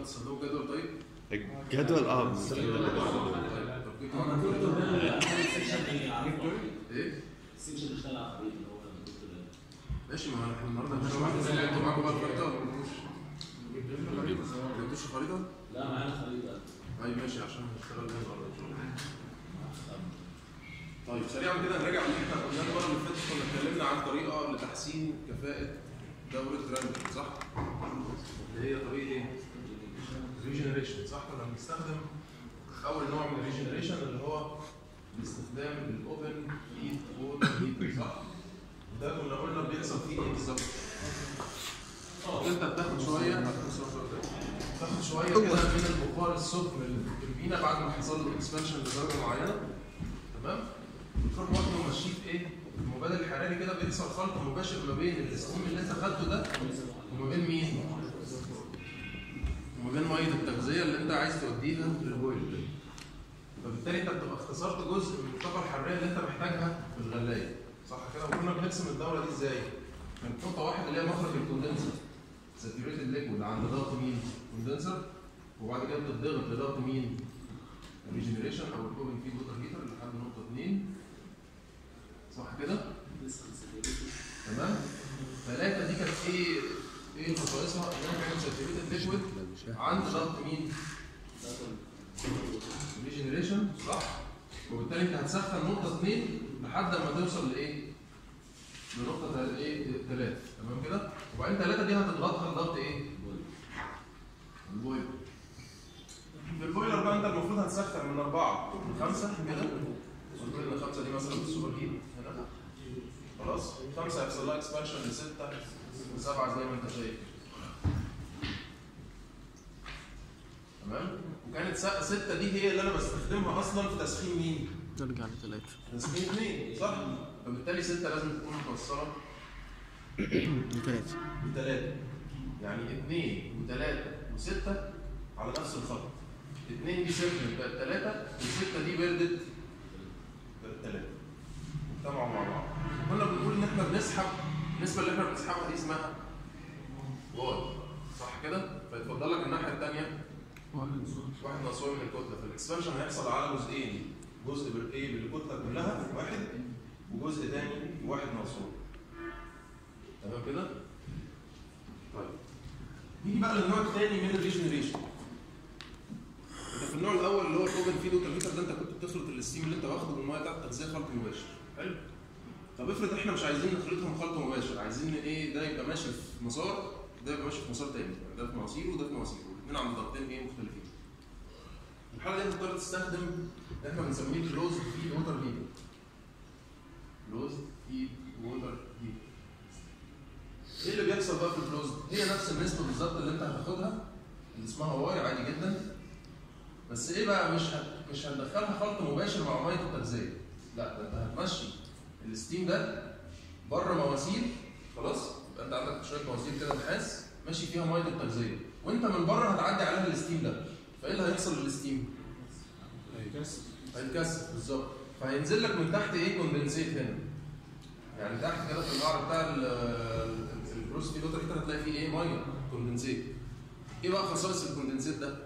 بتستخدموا جدول طيب؟ جدول اه طب كنتوا انا عملتوا كنت ده السكشن اللي عرفته ايه؟ السكشن اللي اشتغل على الخريطه اللي هو لما كنت ده ماشي ما احنا النهارده هنشوف واحده زي اللي انتوا معاكم بقى الخريطه ولا ما جبتوش؟ ما جبتوش الخريطه؟ لا معانا خريطه طيب ماشي عشان هنشتغل بيها النهارده ان شاء الله طيب سريعا كده نراجع اللي احنا قلناه المره اللي فاتت كنا اتكلمنا عن طريقه لتحسين كفاءه دوره راندل صح؟ اللي هي طريقه ايه؟ ريجنريشن صح؟ كنا بنستخدم اول نوع من الريجنريشن اللي هو باستخدام الاوبن هيت ووتر هيتر صح؟ ده كنا قلنا بيحصل فيه ايه بالظبط؟ انت بتاخد شويه تاخد شويه كده من البخار السخن اللي في التوربينه بعد ما حصل له اكسبانشن لدرجه معينه تمام وتروح واخده ومشيه في ايه؟ المبادل الحراري كده بيحصل خلط مباشر ما بين الستيم اللي انت خدته ده وما بين مين؟ وما بين ميه التغذيه اللي انت عايز توديها للبويلر فبالتالي انت بتبقى اختصرت جزء من الطاقه الحراريه اللي انت محتاجها في الغلايه صح كده وكنا بنقسم الدوره دي ازاي؟ كانت نقطه واحده اللي هي مخرج الكوندنسر ساتيوريتد ليكويد عند ضغط مين؟ كوندنسر وبعد كده بتضغط لضغط مين؟ الريجنريشن او الاوبن فيد ووتر هيتر لحد نقطه 2 صح كده؟ تمام؟ ثلاثه دي كانت ايه ايه خصائصها؟ انها كانت ساتيوريتد ليكويد عند ضغط مين؟ ريجنريشن صح؟ وبالتالي انت هتسخن نقطه 2 لحد ما توصل لايه؟ لنقطه تل- ايه 3 تمام كده؟ وبعدين 3 دي هتضغطها لضغط ايه؟ البويلر في البويلر بقى انت المفروض هتسخن من اربعه لخمسه كده قلت ان خمسه دي مثلا في السوبر هيت هنا خلاص خمسه هيحصل لها اكسبانشن لسته وسبعه زي ما انت شايف تمام وكانت س- سته دي هي اللي انا بستخدمها اصلا في تسخين مين؟ نرجع لثلاثة تسخين اثنين صح؟ فبالتالي سته لازم تكون متوصله ثلاثة بثلاثة يعني اثنين وثلاثة وستة على نفس الخط اثنين دي سخنت بقت ثلاثة والستة دي بردت بقت ثلاثة اجتمعوا مع بعض كنا بنقول ان احنا بنسحب النسبة اللي احنا بنسحبها دي اسمها واي صح كده؟ فيتفضل لك الناحية الثانية واحد ناقص واي من الكتلة فالاكسبانشن هيحصل على جزئين جزء بالايه بالكتلة كلها واحد وجزء ثاني واحد ناقص واي تمام كده؟ طيب نيجي بقى للنوع الثاني من الريجنريشن انت في النوع الاول اللي هو الاوبن فيد ووتر هيتر ده انت كنت بتخلط الستيم اللي انت واخده بالميه بتاعت التغذيه خلط مباشر حلو طب افرض احنا مش عايزين نخلطهم خلط مباشر عايزين ايه ده يبقى ماشي في مسار ده يبقى ماشي في مسار تاني يعني ده في مواسير وده في مواسير والاثنين عند ضغطين ايه مختلفين الحاله دي هتضطر تستخدم اللي احنا بنسميه كلوز فيد ووتر هيتر كلوز فيد ووتر هيتر ايه اللي بيحصل بقى في الكلوز هي نفس النسبه بالظبط اللي انت هتاخدها اللي اسمها واي عادي جدا بس ايه بقى مش هت... مش هتدخلها خلط مباشر مع ميه التغذيه لا ده انت هتمشي الستيم ده بره مواسير خلاص يبقى انت عندك شويه مواسير كده نحاس ماشي فيها ميه التغذيه وانت من بره هتعدي عليها الستيم ده فايه اللي هيحصل للستيم؟ هيتكسر بالظبط فهينزل لك من تحت ايه كوندنسيت هنا يعني تحت كده في القعر بتاع ال- ال- البروس فيد ووتر هيتر هتلاقي فيه ايه ميه كوندنسيت ايه بقى خصائص الكوندنسيت ده؟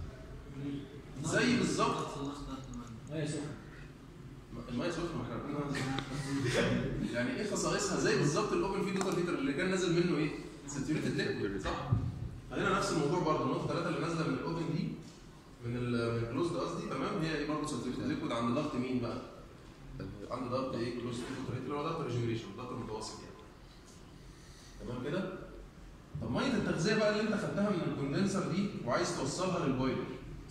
زي بالظبط ايه سخن الميه سخنه ما احنا قلنا يعني ايه خصائصها زي بالظبط الاوبن فيد ووتر هيتر اللي كان نازل منه ايه؟ ساتوريتد ليكويد صح؟ هنا نفس الموضوع برضه النقطه ثلاثه اللي نازله من الاوبن دي من ال من الكلوزد قصدي تمام هي ايه برضه ساتوريتد ليكويد عند ضغط مين بقى؟ عند ضغط ايه كلوزد فيد ووتر هيتر اللي هو ضغط ريجنريشن الضغط المتوسط يعني تمام كده؟ طب ميه التغذيه بقى اللي انت خدتها من الكوندنسر دي وعايز توصلها للبويلر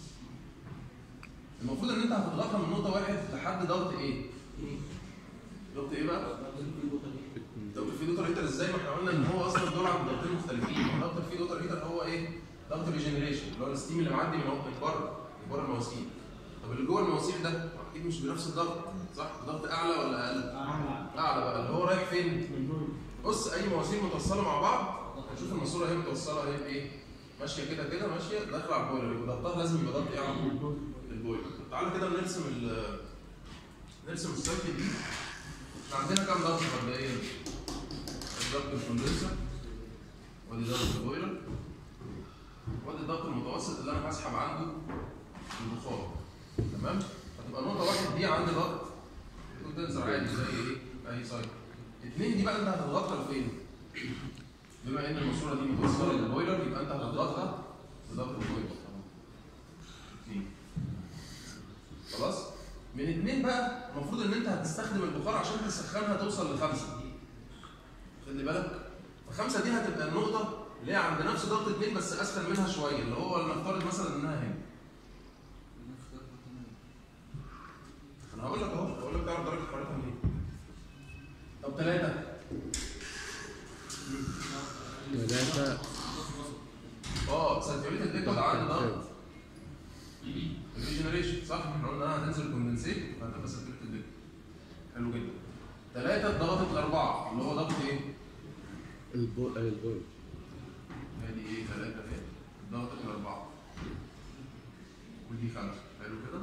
المفروض ان انت هتضغطها من نقطه واحد لحد ضغط ايه؟ ضغط ايه بقى؟ ضغط الفيد ووتر هيتر ازاي؟ ما احنا قلنا ان هو اصلا دول عند ضغطين مختلفين ضغط الفيد ووتر هيتر هو ايه؟ ضغط الريجنريشن اللي هو الستيم اللي معدي من من بره من بره المواسير طب اللي جوه المواسير ده اكيد مش بنفس الضغط صح؟ ضغط اعلى ولا اقل؟ اعلى بقى اللي هو رايح فين؟ بص اي مواسير متوصله مع بعض هنشوف الماسوره هي متوصله هي بايه؟ ماشيه كده كده ماشيه داخله على البويلر يبقى ضغطها لازم يبقى ضغط ايه على طول؟ البويلر طب تعالى كده نرسم ال نرسم السيركل دي احنا عندنا كام ضغط مبدئيا؟ ضغط الكوندنسر وادي ضغط البويلر وادي الضغط المتوسط المتوسط اللي انا هسحب عنده البخار تمام هتبقى نقطه واحد دي عند ضغط كوندنسر عادي زي ايه اي سايكل اثنين دي بقى انت هتضغطها لفين بما ان الماسوره دي متوصله للبويلر يبقى انت هتضغطها لضغط البويلر اثنين خلاص من اثنين بقى المفروض ان انت هتستخدم البخار عشان تسخنها توصل لخمسه خلي بالك فخمسه دي هتبقى النقطه اللي هي عند نفس ضغط اثنين بس اسخن منها شويه اللي هو نفترض مثلا انها هنا انا هقول لك اهو هقول لك تعرف درجه حرارتها منين طب ثلاثه ثلاثة اه ساتيوريتد ليكويد عند ضغط الريجنريشن صح احنا قلنا انها هتنزل كوندنسيت فهتبقى ساتيوريتد ليكويد حلو جدا ثلاثه ضغطت الاربعه اللي هو ضغط ايه؟ البو البو ادي ايه ثلاثه اهي ضغطت الاربعه ودي خمسه حلو كده؟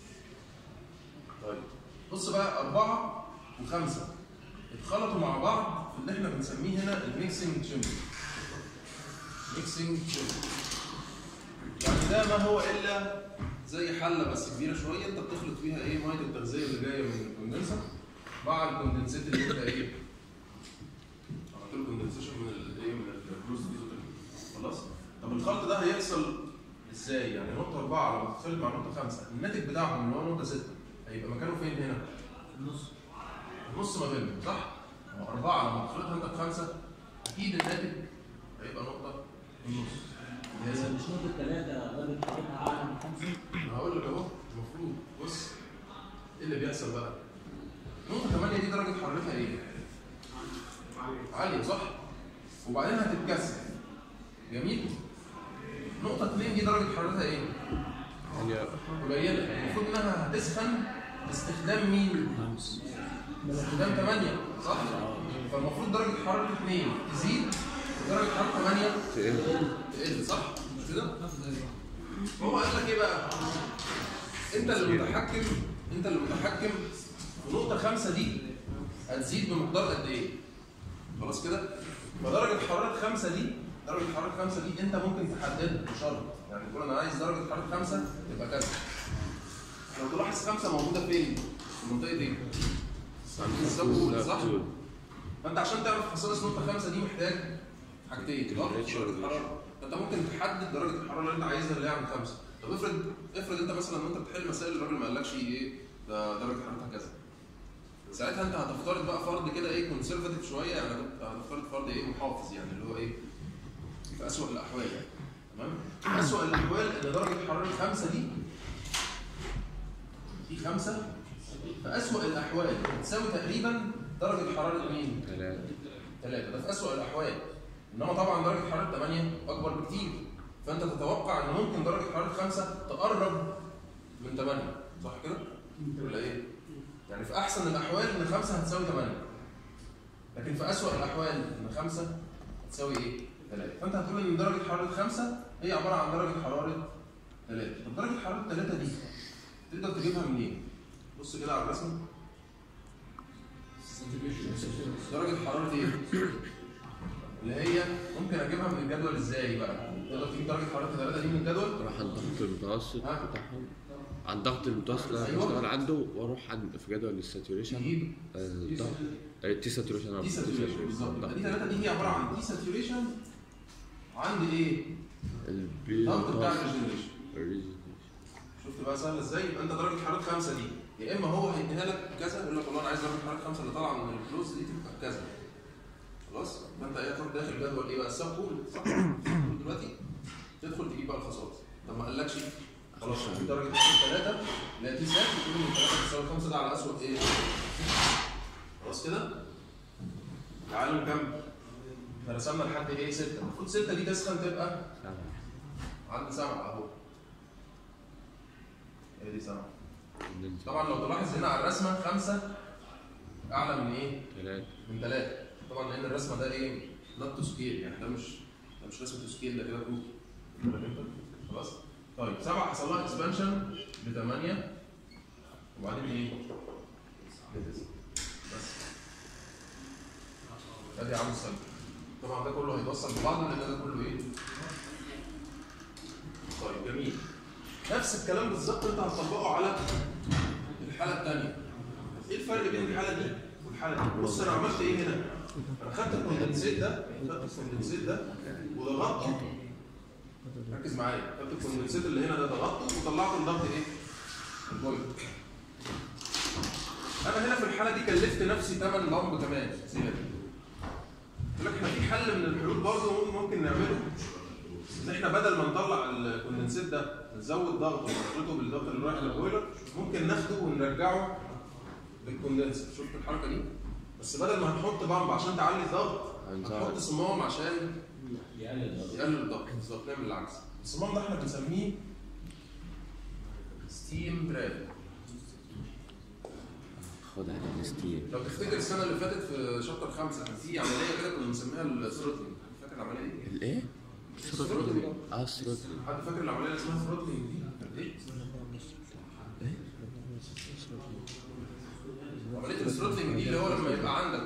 طيب بص بقى اربعه وخمسه اتخلطوا مع بعض في اللي احنا بنسميه هنا الميكسنج تشامبر ميكسنج تشامبر يعني ده ما هو الا زي حله بس كبيره شويه انت بتخلط فيها ايه ميه التغذيه اللي جايه من الكوندنسر مع الكوندنسيت اللي انت ايه عملت له كوندنسيشن من الايه من الجلوز خلاص طب الخلط ده هيحصل ازاي يعني نقطه اربعه لما تختلط مع نقطه خمسه الناتج بتاعهم اللي هو نقطه سته هيبقى مكانه فين هنا؟ النص النص ما بينهم صح؟ ما هو أربعة لما تخلطها أنت بخمسة أكيد الناتج هيبقى نقطة النص اللي هي بس ستة. مش نقطة ثلاثة درجة حرارتها أعلى من خمسة أنا هقول لك أهو المفروض بص إيه اللي بيحصل بقى؟ نقطة 8 دي درجة حرارتها إيه؟ عالية صح؟ وبعدين هتتكسر جميل؟ نقطة 2 دي درجة حرارتها إيه؟ يعني قليلة المفروض إنها هتسخن باستخدام مين؟ باستخدام 8 صح؟ فالمفروض درجة حرارة 2 تزيد ودرجة حرارة 8 تقل تقل صح؟ مش كده؟ هو قال لك ايه بقى؟ انت اللي متحكم انت اللي متحكم في نقطة خمسة دي هتزيد بمقدار قد ايه؟ خلاص كده؟ فدرجة حرارة خمسة دي درجة حرارة خمسة دي انت ممكن تحددها بشرط يعني تقول انا عايز درجة حرارة خمسة تبقى كذا لو تلاحظ خمسة موجودة فين؟ في المنطقة دي السبول صح؟ فانت عشان تعرف خصائص نقطة خمسة دي محتاج حاجتين ضغط Temperature درجة حرارة فانت ممكن تحدد درجة الحرارة اللي انت عايزها اللي هي عند خمسة طب افرض افرض انت مثلا وانت بتحل مسائل الراجل ما قالكش ايه ده درجة حرارتها كذا ساعتها انت هتفترض بقى فرض كده ايه كونسرفاتيف شوية يعني هتفترض فرض ايه محافظ يعني اللي هو ايه في أسوأ الأحوال يعني تمام في أسوأ الأحوال إن درجة حرارة خمسة دي دي خمسة في أسوأ الأحوال تساوي تقريبا درجة حرارة مين؟ ثلاثة ثلاثة ده في أسوأ الأحوال إنما طبعا درجة حرارة 8 أكبر بكتير فأنت تتوقع إن ممكن درجة حرارة 5 تقرب من 8 صح كده؟ ولا إيه؟ يعني في أحسن الأحوال إن 5 هتساوي 8 لكن في أسوأ الأحوال إن 5 هتساوي إيه؟ 3 فأنت هتقول إن درجة حرارة 5 هي عبارة عن درجة حرارة 3 طب درجة حرارة 3 دي تقدر تجيبها منين؟ بص كده على الرسمة درجة حرارة ايه؟ اللي هي ممكن اجيبها من الجدول ازاي بقى؟ تقدر تجيب درجة حرارة 3 دي من الجدول؟ راح عن الضغط المتوسط ها؟ بتاعهم عن الضغط المتوسط اللي انا أيوة. بشتغل عنده واروح عند في جدول الساتوريشن تجيب الضغط التي ساتوريشن دي ساتوريشن بالظبط يبقى دي 3 دي هي عبارة عن دي ساتوريشن عند ايه؟ الضغط بتاع الريجنريشن شفت بقى سهله ازاي؟ يبقى انت درجه حراره خمسه دي يا اما هو هيديها لك كذا يقول لك والله انا عايز درجه حراره خمسه اللي طالعه من الفلوس دي تبقى كذا خلاص؟ يبقى انت ايه تروح داخل جدول ايه بقى السب بول صح؟ السب دلوقتي تدخل تجيب بقى الخصائص طب ما قالكش خلاص في درجه حراره ثلاثه لا تي سات تقول ان ثلاثه تساوي خمسه ده على اسوء ايه؟ خلاص كده؟ تعالوا نكمل احنا رسمنا لحد ايه؟ سته المفروض سته دي تسخن تبقى عند سبعه اهو هي دي سبعه طبعا لو تلاحظ هنا على الرسمه خمسه اعلى من ايه؟ ثلاثة من ثلاثه طبعا لان الرسمه ده ايه؟ نوت تو سكيل يعني ده مش ده مش رسمه تو سكيل ده كده كروكي بالك انت؟ خلاص؟ طيب سبعه حصل لها اكسبانشن لثمانيه وبعدين ايه؟ لتسعه بس ادي عامل سلبي طبعا ده كله هيتوصل ببعضه لان ده كله ايه؟ طيب جميل نفس الكلام بالظبط انت هتطبقه على الحاله الثانيه ايه الفرق بين الحاله دي والحاله دي بص انا عملت ايه هنا انا خدت الكوندنسيت ده خدت الكوندنسيت ده وضغطته ركز معايا خدت الكوندنسيت اللي هنا ده ضغطته وطلعت الضغط ايه البويلر انا هنا في الحاله دي كلفت نفسي ثمن لمبه كمان زياده قلت لك احنا في حل من الحلول برضه ممكن نعمله ان احنا بدل ما نطلع الكوندنسيت ده نزود ضغطه ونربطه بالضغط اللي رايح للبويلر ممكن ناخده ونرجعه بالكوندنسر شفت الحركه دي بس بدل ما هنحط بامب عشان تعلي الضغط هنزود. هنحط صمام عشان يقلل الضغط يقلل الضغط بالظبط نعمل العكس الصمام ده احنا بنسميه ستيم تراب خد على الستيل لو تفتكر السنه اللي فاتت في شابتر خمسه كان في عمليه كده كنا بنسميها الثروتلينج فاكر العمليه دي؟ الايه؟ الثروتلينج اه ثروتل حد فاكر العمليه اللي اسمها ثروتلينج دي؟ كانت ايه؟ عمليه الثروتلينج دي اللي هو لما يبقى عندك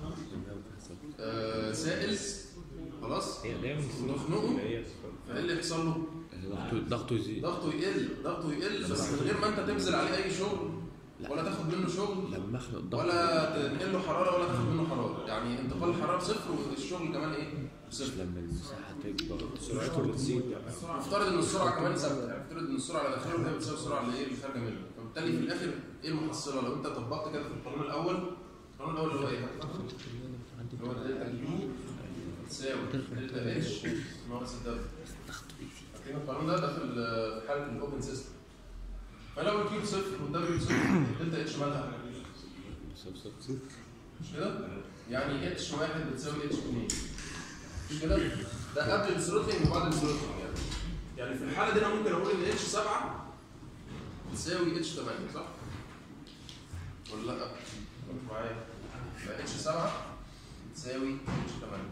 آه سائل خلاص وتخنقه فايه اللي يحصل له؟ ضغطه ضغطه يزيد ضغطه يقل ضغطه يقل بس من غير ما انت تبذل عليه اي شغل ولا تاخد منه شغل لما اخنق الضغط ولا تنقل له حراره ولا تاخد منه حراره يعني انتقال الحراره بصفر والشغل كمان ايه؟ بصفر لما المساحه تكبر سرعته بتزيد افترض ان السرعه كمان ثابته يعني افترض ان السرعه اللي داخله هي بتساوي السرعه اللي ايه اللي خارجه منه فبالتالي في الاخر ايه المحصله لو انت طبقت كده في القانون الاول القانون الاول اللي هو ايه؟ اللي هو دلتا كيو تساوي دلتا اتش ناقص الدبل فاكرين القانون ده ده في ال- في حاله الاوبن سيستم فلو الكيو بصفر والدبليو بصفر دلتا اتش مالها مش كده؟ يعني اتش واحد بتساوي اتش اثنين مش كده؟ ده قبل الثروتلينج وبعد الثروتلينج يعني يعني في الحاله دي انا ممكن اقول ان اتش 7 بتساوي اتش 8 صح؟ ولا لا؟ ركز معايا يبقى اتش 7 بتساوي اتش 8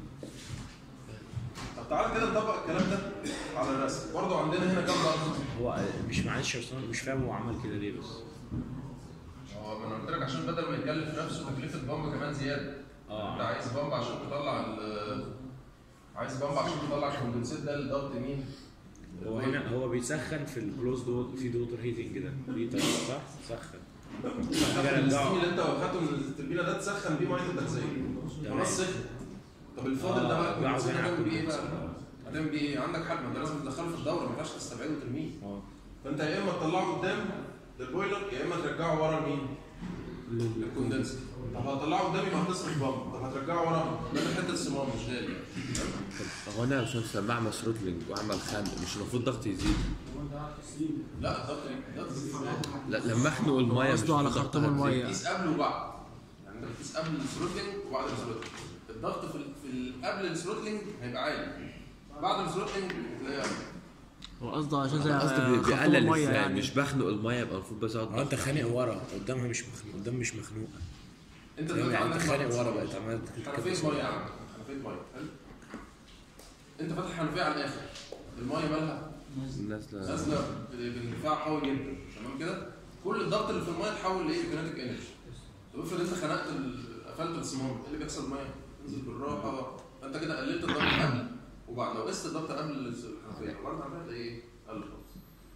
طب تعالى كده نطبق الكلام ده على الرسم برضه عندنا هنا كام ضغط؟ هو مش معلش يا استاذ مش فاهم هو عمل كده ليه بس هو ما انا قلت لك عشان بدل ما يكلف نفسه تكلفه بامب كمان زياده انت اه عايز بامب عشان تطلع ال عايز بامب عشان تطلع الكوندنسيت ده لضغط مين؟ هو هنا هو بيسخن في الكلوز دوت في دوتر هيتنج ده دي طريقه صح؟ سخن تاخد الستيم اللي انت واخدته من التربينه ده تسخن بيه ميه التغذيه خلاص سخن طب الفاضل ده بقى آه، الكوندنسيت بعد هتعمل بيه ايه هنا بقى؟ هتعمل بيه ايه؟ عندك حل ما انت لازم تدخله في الدوره ما ينفعش تستبعده وترميه اه فانت يا اما تطلعه قدام للبويلر يا اما ترجعه ورا لمين؟ للكوندنسر طب هتطلعه قدام يبقى هتصرف بامب طب هترجعه ورا ده في حته الصمام مش غالي تمام؟ طب هو انا عشان سماع ثروتلينج واعمل خنق مش المفروض ضغطي يزيد لا الضغط الضغط لا لما اخنق المايه مش قصده على المفروض خرطوم ضغطها المية. يزيد. بتقيس قبل وبعد يعني انت بتقيس قبل الثروتلينج وبعد الثروتلينج الضغط في ال- في ال- قبل الثروتلينج هيبقى عالي بعد الثروتلينج هتلاقيه أقل. هو قصده عشان زي قصدي بي- خرطوم بيقلل المية ازاي يعني مش بخنق المايه يبقى المفروض بزود هو انت ضغط. خانق ورا قدامها مش مخنوق قدام مش مخنوقه انت فاهم؟ دلوقتي يعني عندك انت خانق ضغط. ورا بقت عمال حنفيه ميه عندك حنفيه ميه حلو انت فاتح حنفيه على الاخر الميه مالها نازله نازله ب- باندفاع قوي جدا تمام كده كل الضغط اللي في الميه اتحول لايه لكينيتيك انرجي طب افرض انت خنقت ال- قفلت الصمام ايه اللي بيحصل الميه تنزل بالراحه فانت كده قللت الضغط قبل وبعد لو قست الضغط قبل الحنفيه طبعا عملت ايه قل خالص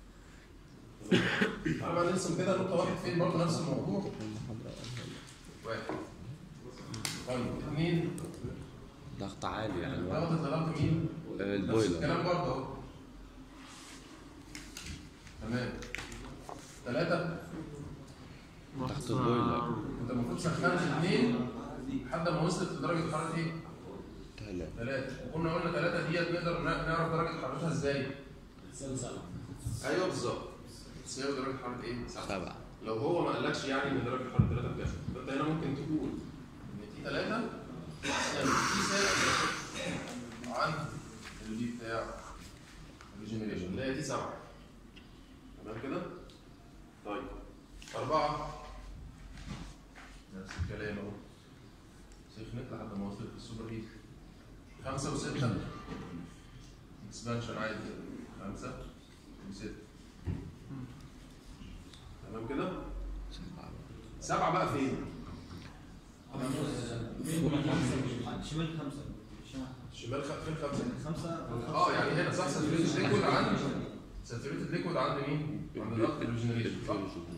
تعالى بقى نرسم كده نقطه واحد فين برضه نفس الموضوع واحد طيب اثنين ضغط عالي يعني ضغط ضغط مين؟ آه، نفس البويلر الكلام برضه اهو تمام ثلاثة تحت البويلر انت المفروض سخنت اثنين لحد ما وصلت لدرجة حرارة ايه؟ ثلاثة ثلاثة وكنا قلنا ثلاثة ديت نقدر نا- نعرف درجة حرارتها ازاي؟ تساوي سبعة ايوه بالظبط تساوي درجة حرارة ايه؟ سبعة سبعة لو هو ما قالكش يعني ان درجة حرارة ثلاثة بكام فانت هنا ممكن تقول ان تي ثلاثة تساوي تي ثابت عن البي بتاع الريجنريشن اللي هي تي سبعة تمام كده؟ طيب أربعة نفس الكلام أهو سخنت لحد ما وصلت للسوبر هيت خمسة وستة اكسبانشن عادي كده خمسة وستة تمام كده؟ سبعة سبعة بقى فين؟ شمال خمسة شمال شمال خ... فين خمسة؟ خمسة اه يعني هنا صح ساتوريشن ليكويد عن ساتوريتد ليكويد عند مين؟ عند ضغط الريجنريشن صح؟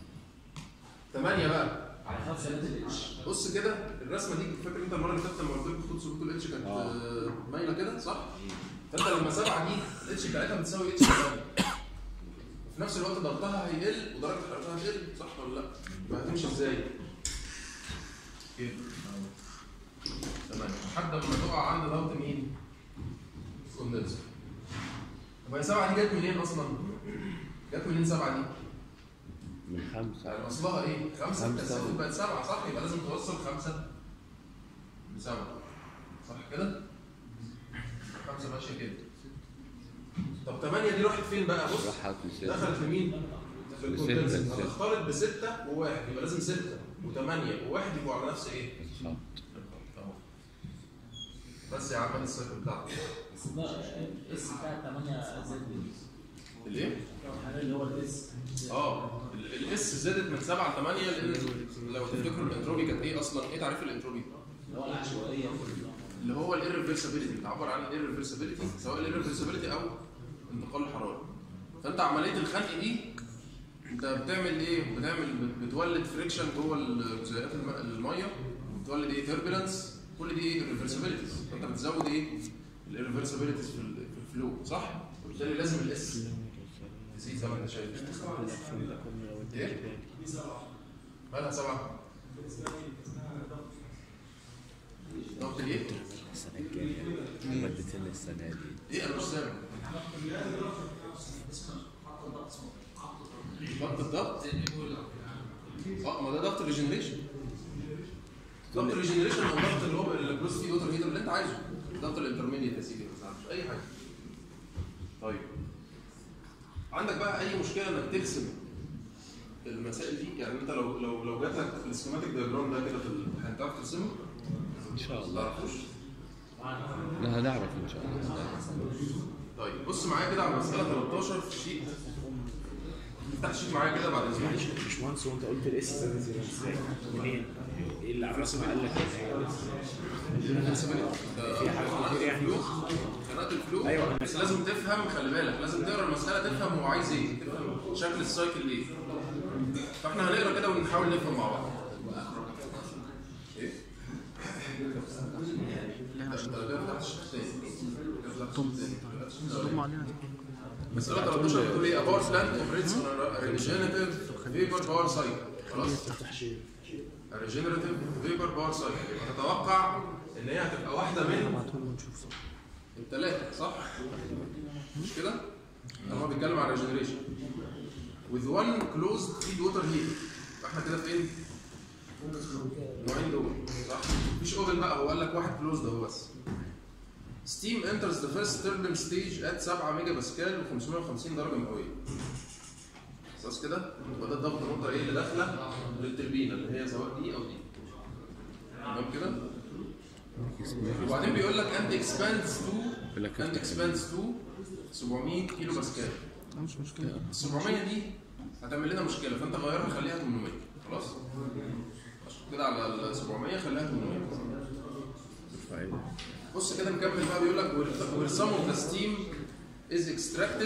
8 بقى على خمسة لازم اتش بص كده الرسمه دي فاكر انت المره اللي فاتت لما قلت لك خد صوره الاتش كانت آه. آه، مايله كده صح؟ فانت لما سبعه دي الاتش بتاعتها بتساوي اتش 8 في نفس الوقت ضغطها هيقل ودرجه حرارتها هتقل صح ولا لا؟ يبقى هتمشي ازاي؟ كده تمام لحد ما تقع عند ضغط مين؟ كوندنسر طب هي سبعه دي جت منين اصلا؟ جت منين سبعه دي؟ من خمسة يعني اصلها ايه؟ خمسه خمسة. كسرت بقت سبعه صح؟ يبقى لازم توصل خمسه بسبعه صح كده؟ خمسه ماشيه كده طب 8 دي راحت فين بقى؟ بص راحت لستة دخلت في مين؟ في الكوندنسر لستة. هتختلط بسته وواحد يبقى لازم سته وثمانيه وواحد يبقوا على نفس ايه؟ الخط اهو بس يا عم ادي السايكل بتاعتك بس ده اس بتاع 8 زد الايه؟ الحاجة اللي هو الاس اه ال- الاس زادت من 7 ل 8 لان لو تفتكروا الانتروبي كانت ايه اصلا؟ ايه تعريف الانتروبي؟ اللي هو العشوائية اللي هو الايرفيرسابيلتي بتعبر عن الايرفيرسابيلتي سواء الايرفيرسابيلتي او انتقال الحراره فانت عمليه الخنق دي انت بتعمل ايه؟ بتعمل بت- بتولد فريكشن جوه جزيئات الم- الميه بتولد ايه؟ تربulence كل دي ايه؟ irreversibilities فانت بتزود ايه؟ الايرفيرسابيلتيز في ال- في الفلو صح؟ وبالتالي لازم الاس تزيد زي ما انت شايف ايه؟ مالها سبعه؟ ضغط الايه؟ السنة الجاية مادتين السنة دي ايه انا مش سامع ضغط الضغط اه ما ده ضغط الريجنريشن ضغط الريجنريشن او ضغط اللي هو الجلوس فيه ووتر هيتر اللي انت عايزه ضغط الانترميديت يا سيدي ما تزعلش اي حاجه طيب عندك بقى اي مشكله انك ترسم المسائل دي يعني انت لو لو لو جات لك السكيماتيك دياجرام ده كده في الامتحان تعرف ترسمه؟ إن شاء ما الله تعرفوش؟ لا هنعرف إن شاء الله طيب بص معايا كده على المسألة 13 في الشيت افتح الشيت معايا كده بعد اذنك مش مهندس هو انت قلت الاس زادت ازاي؟ منين؟ ايه اللي على الرسمه قال لك في حاجات كتير يعني. خناقة الفلو أيوة. بس لازم تفهم خلي بالك لازم تقرا المسألة تفهم هو عايز ايه تفهم شكل السايكل ايه فاحنا هنقرا كده ونحاول نفهم مع بعض ايه؟ لا، ده ده فتحت الشيت تاني. ده فتحت الشيت تاني. ضم عليها مسألة 13 بتقول ايه؟ A power plant operates on a regenerative vapor power cycle. خلاص؟ A regenerative vapor power cycle. تتوقع ان هي هتبقى واحدة من ابعتهم ونشوف صح الثلاثة صح؟ مش كده؟ هو بيتكلم عن regeneration. With one closed feed water heater. فاحنا كده فين؟ النوعين دول صح؟ مفيش اوفن بقى هو قال لك واحد كلوزد اهو بس. Steam enters the first turbine stage at 7 ميجا باسكال و550 درجة مئوية. خلاص كده؟ يبقى ده الضغط النقطة ايه اللي داخلة للتربينة اللي هي سواء دي أو دي. تمام كده؟ وبعدين بيقول لك and expands to يقول لك and افتح expands to 700 كيلو باسكال. لا مش مشكلة ال 700 دي هتعمل لنا مشكلة فأنت غيرها خليها 800 خلاص؟ كده على ال 700 خليها 800 بص كده نكمل بقى بيقول لك where some of the steam is extracted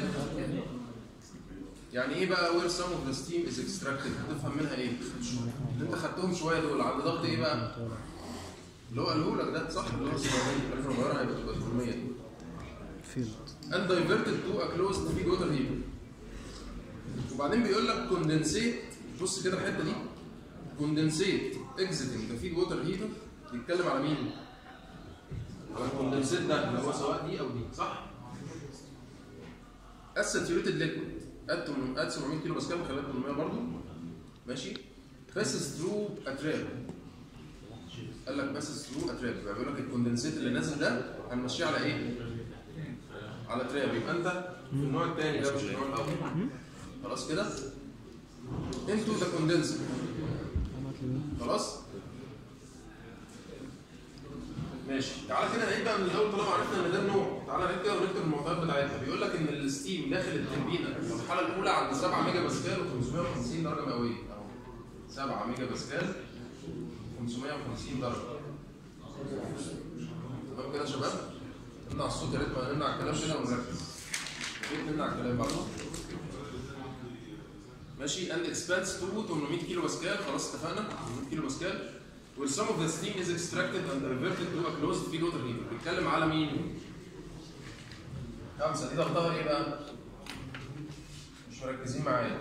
يعني ايه بقى where some of the steam is extracted هتفهم منها ايه؟ اللي انت خدتهم شويه دول عند ضغط ايه بقى؟ اللي هو قاله لك ده صح اللي هو 700 عرفنا نغيرها هيبقى تبقى 800 دي فيلد and diverted to a closed feed water heater وبعدين بيقول لك كوندنسيت بص كده الحته دي كوندنسيت exiting the feed water heater بيتكلم على مين؟ على الكوندنسيت ده اللي هو سواء دي او دي صح؟ الساتيوريتد ليكويد ات ات 700 كيلو باسكال خليها 800 برضه ماشي passes through a trap قال لك passes through a trap بيقول لك الكوندنسيت اللي نازل ده هنمشيه على ايه؟ على تراب يبقى انت في النوع الثاني ده مش النوع الاول خلاص كده انتو ذا كوندنسر خلاص ماشي تعالى كده نعيد بقى من الاول طالما عرفنا ان ده النوع تعالى نعيد كده ونكتب المعطيات بتاعتها بيقول لك ان الستيم داخل التربينه في المرحله الاولى عند 7 ميجا باسكال و550 درجه مئويه اهو 7 ميجا باسكال 550 درجه تمام كده يا شباب نمنع الصوت يا ريت ما نمنع الكلام كده ونركز يا ريت نمنع الكلام بعد ماشي and expands to 800 كيلو باسكال خلاص اتفقنا 800 كيلو باسكال where some of the steam is extracted and diverted to a closed feed water heater بيتكلم على مين؟ خمسة دي ضغطها ايه بقى؟ مش مركزين معايا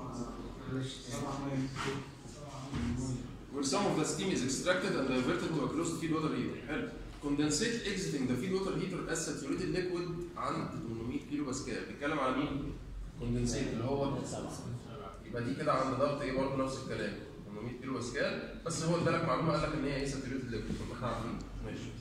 where some of the steam is extracted and diverted to a closed feed water heater حلو condensate exiting the feed water heater as saturated liquid عند 800 كيلو باسكال بيتكلم على مين؟ كوندنسيت اللي هو يبقى دي كده عند ضغط ايه برضه نفس الكلام 800 كيلو باسكال بس هو ادالك معلومه قال لك ان هي ايه ساتوريتد ليكويد طب ما احنا عارفين ماشي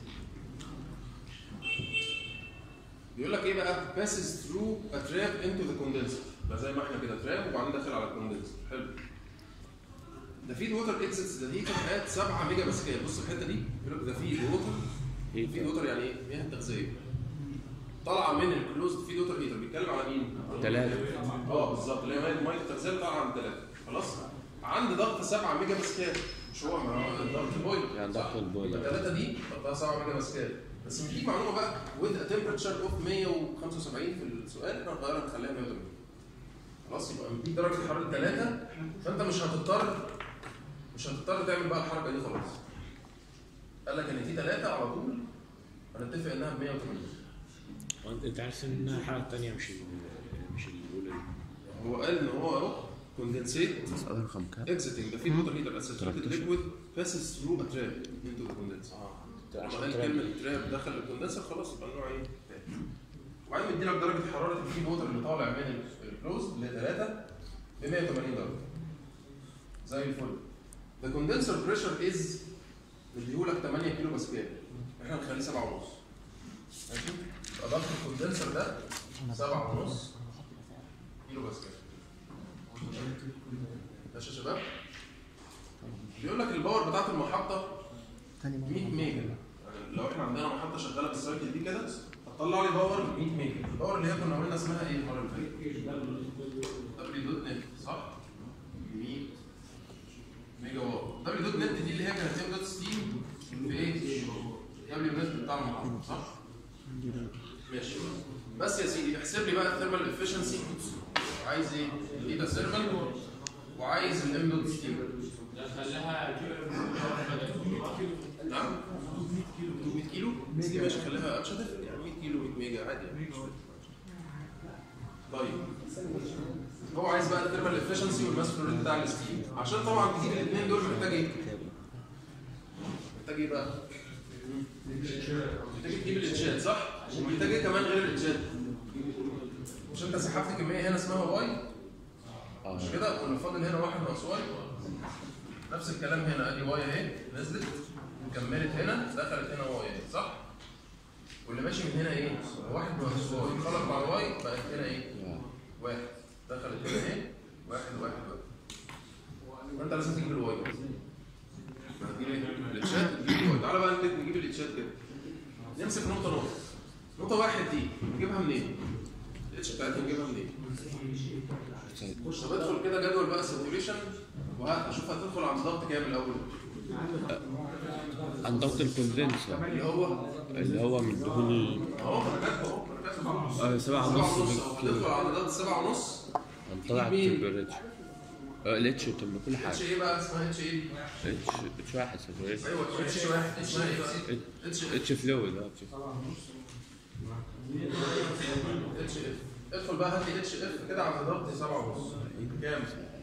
بيقول لك ايه بقى passes through a trap into the condenser بقى زي ما احنا كده تراب وبعدين داخل على الكوندنسر حلو the feed water exits the heater at 7 ميجا باسكال بص الحته دي بيقول لك the feed water feed water يعني ايه؟ مياه التغذيه طالعه من الكلوزد فيد ووتر هيتر بيتكلم على مين؟ ثلاثة اه بالظبط اللي هي ميه ميه التغذيه اللي طالعه عند ثلاثه خلاص عند ضغط 7 ميجا باسكال مش هو ما هو ضغط البويلر يعني ضغط البويلر. يبقى ثلاثه دي ضغطها 7 ميجا باسكال بس مديك معلومه بقى with a temperature of 175 في السؤال احنا نغيرها نخليها 180 خلاص يبقى مديك درجه حراره 3 فانت مش هتضطر مش هتضطر تعمل بقى الحركه دي خلاص قال لك ان دي 3 على طول هنتفق انها ب 180 وانت انت عارف ان الحلقه الثانيه مش ال- مش الاولى دي هو قال ان هو اهو كوندنسيت سؤال رقم كام؟ exiting the feed water heater as saturated liquid passes through a trap into the condenser. لما قال كلمة تراب دخل الكوندنسر خلاص يبقى النوع ايه؟ تاني. وبعدين مديلك درجة حرارة الفيد ووتر اللي طالع من الكلوز اللي هي 3 ب 180 درجة. زي الفل. The condenser pressure is مديهولك 8 كيلو باسكال. احنا هنخليه 7 ونص. ماشي؟ يبقى ضغط الكوندنسر ده 7 ونص كيلو باسكال. ماشي يا شباب؟ بيقول لك الباور بتاعت المحطة تاني 100 ميجا يعني لو احنا عندنا محطة شغالة بالسايكل دي كده هتطلع لي باور 100 ميجا الباور اللي هي كنا قلنا اسمها ايه المرة اللي فاتت؟ دبليو دوت نت صح؟ 100 ميجا وات دبليو دوت نت دي اللي هي كانت هي دوت ستيم في ايه؟ دبليو نت بتاع المحطة صح؟ ماشي بس يا سيدي احسب لي بقى الثيرمال افشنسي عايز ايه؟ الايدا ثيرمال وعايز الام دوت ستيم نعم 100 كيلو بس دي ماشي خليها مش هتفرق يعني 100 كيلو 100 ميجا عادي يعني مش فارق. طيب هو عايز بقى الثيرمال افشنسي والماس فلو ريت بتاع الستيم عشان طبعا تجيب الاثنين دول محتاج ايه؟ محتاج ايه بقى؟ محتاج تجيب الاتشات صح؟ ومحتاج ايه كمان غير الاتشات؟ مش انت سحبت كميه هنا اسمها واي مش اه كده واللي فاضل هنا واحد ناقص واي نفس الكلام هنا ادي واي اهي نزلت وكملت هنا دخلت هنا واي اهي صح؟ واللي ماشي من هنا ايه؟ واحد ناقص واي خلط مع واي بقت هنا ايه؟ واحد دخلت هنا ايه؟ واحد واحد واحد وانت لازم تجيب الواي هتجيب ايه؟ الاتشات تجيب الواي تعالى بقى نبدأ نجيب الاتشات كده نمسك نقطة نقطة نقطة واحد دي نجيبها منين؟ الاتش بتاعتها نجيبها منين؟ طب ادخل كده جدول بقى ساتوريشن وهات اشوف هتدخل عند ضغط كام الاول عن ضغط الكوندنسر اللي هو اللي هو من دهون اهو انا كاتبه اهو انا كاتبه اه سبعة سبعة ونص ونص اهو هتدخل عند ضغط سبعة ونص هنطلع مين؟ التمبريتشر اه الاتش تم كل اتش حاجة ايه بقى اسمها اتش ايه؟ اتش اتش واحد ساتوريشن ايوه اتش واحد اسمها ايه بقى؟ اتش اتش فلويد اه اتش اف ادخل بقى هات لي اتش اف كده عند ضغط سبعة ونص كام؟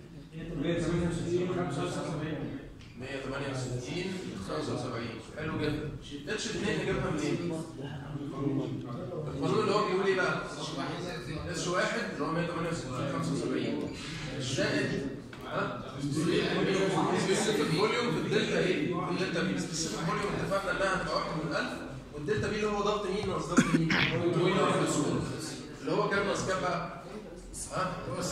168 75 حلو جدا اتش 2 نجيبها منين؟ القانون اللي هو بيقول ايه بقى؟ اتش 1 اللي هو 168 75 زائد ها؟ سبيسيفيك فوليوم في الدلتا ايه؟ في الدلتا بي سبيسيفيك فوليوم اتفقنا انها هتبقى 1 من 1000 والدلتا بي اللي هو ضغط مين ناقص ضغط مين؟ اللي هو كام ناقص كام بقى؟ ها؟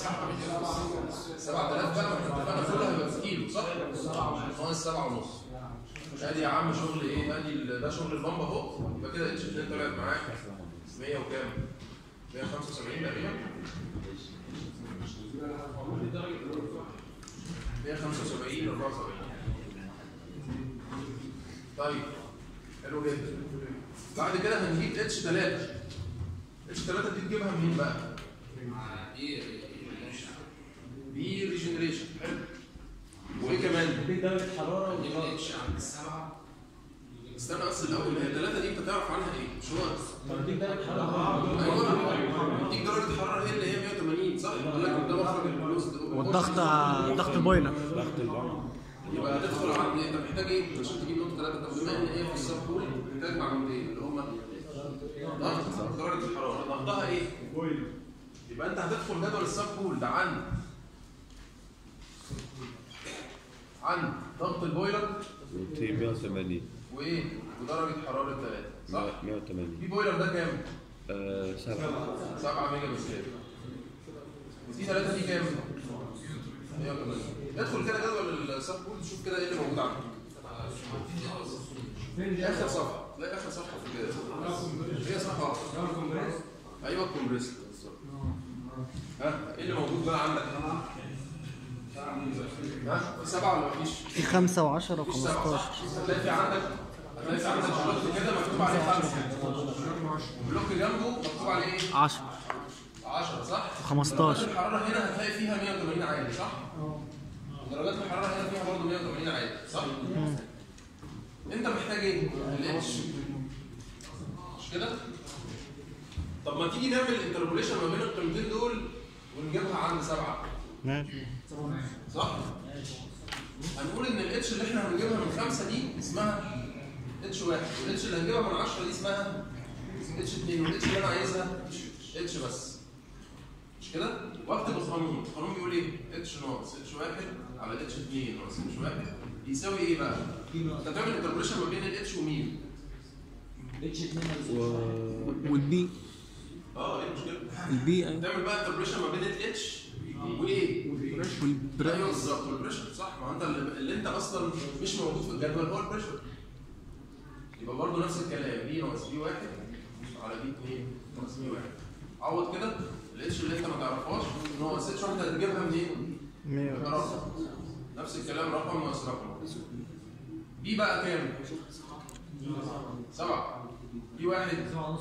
7000 بقى واحنا اتفقنا كله هيبقى في كيلو صح؟ ناقص 7 ونص ادي يا عم شغل ايه؟ ادي ال- ده شغل البامب اهو يبقى كده اتش 2 طلعت معاك 100 وكام؟ 175 تقريبا 175 74 طيب حلو جدا بعد كده هنجيب اتش 3 اتش 3 دي تجيبها منين بقى؟ دي ريجنريشن حلو وايه كمان؟ دي درجه حراره ال اتش عند السبعه استنى بس الاول هي الثلاثه دي انت تعرف عنها ايه؟ مش هو طب دي درجه حراره ايوه ديك درجه حراره هي اللي هي 180 صح؟ قال لك ده مخرج البلوز والضغط ضغط البويلر ضغط البامب يبقى هتدخل عند انت محتاج ايه عشان تجيب نقطه ثلاثه طب بما ان هي في السب بول محتاج معلومتين اللي هم ضغط درجه الحراره ضغطها ايه؟ يبقى انت هتدخل جدول السب بول ده عند عند ضغط البويلر 180 وايه؟ ودرجه حراره ثلاثه صح؟ 180 في بويلر ده كام؟ آه، سبعة 7 ميجا باسكال ودي 3 دي كام؟ 180 ادخل كده جدول السب بول تشوف كده ايه اللي موجود عندك اخر صفحه تلاقي اخر صفحه في كده هي صفحه واحدة. ايوه الكومبريسر بالظبط ها ايه اللي موجود بقى عندك ها في سبعه ولا مفيش؟ في خمسة وعشرة مفيش سبعه وخمستاشر صح؟ هتلاقي في عندك هتلاقي في عندك بلوك كده مكتوب عليه خمسه بلوك جنبه مكتوب عليه ايه؟ عشرة 10 صح؟ 15. درجات الحرارة هنا هتلاقي فيها 180 عادي صح؟ درجات الحرارة هنا فيها برضه 180 عادي صح؟ انت محتاج ايه؟ الاتش مش كده؟ طب ما تيجي نعمل انتربوليشن ما بين القيمتين دول ونجيبها عند سبعة ماشي صح؟ هنقول ان الاتش اللي احنا هنجيبها من خمسة دي اسمها اتش واحد والاتش اللي هنجيبها من 10 دي اسمها اتش 2 والاتش اللي انا عايزها اتش بس مش كده؟ واكتب القانون، القانون بيقول ايه؟ اتش ناقص اتش واحد على اتش 2 ناقص اتش واحد يساوي ايه بقى؟ انت تعمل انتربوليشن ما بين الاتش ومين؟ اتش 2 والبي اه ايه المشكلة؟ البي ايوه تعمل بقى انتربوليشن ما بين الاتش وايه؟ والبريشر ايوه بالظبط والبريشر صح ما انت اللي, اللي انت اصلا مش موجود في الجدول هو البريشر يبقى برضه نفس الكلام بي ناقص بي واحد على بي 2 ناقص بي واحد عوض كده الاتش اللي انت ما تعرفهاش ناقص اتش واحده هتجيبها منين؟ مية رقم نفس الكلام رقم ناقص رقم بي بقى كام؟ سبعة بي واحد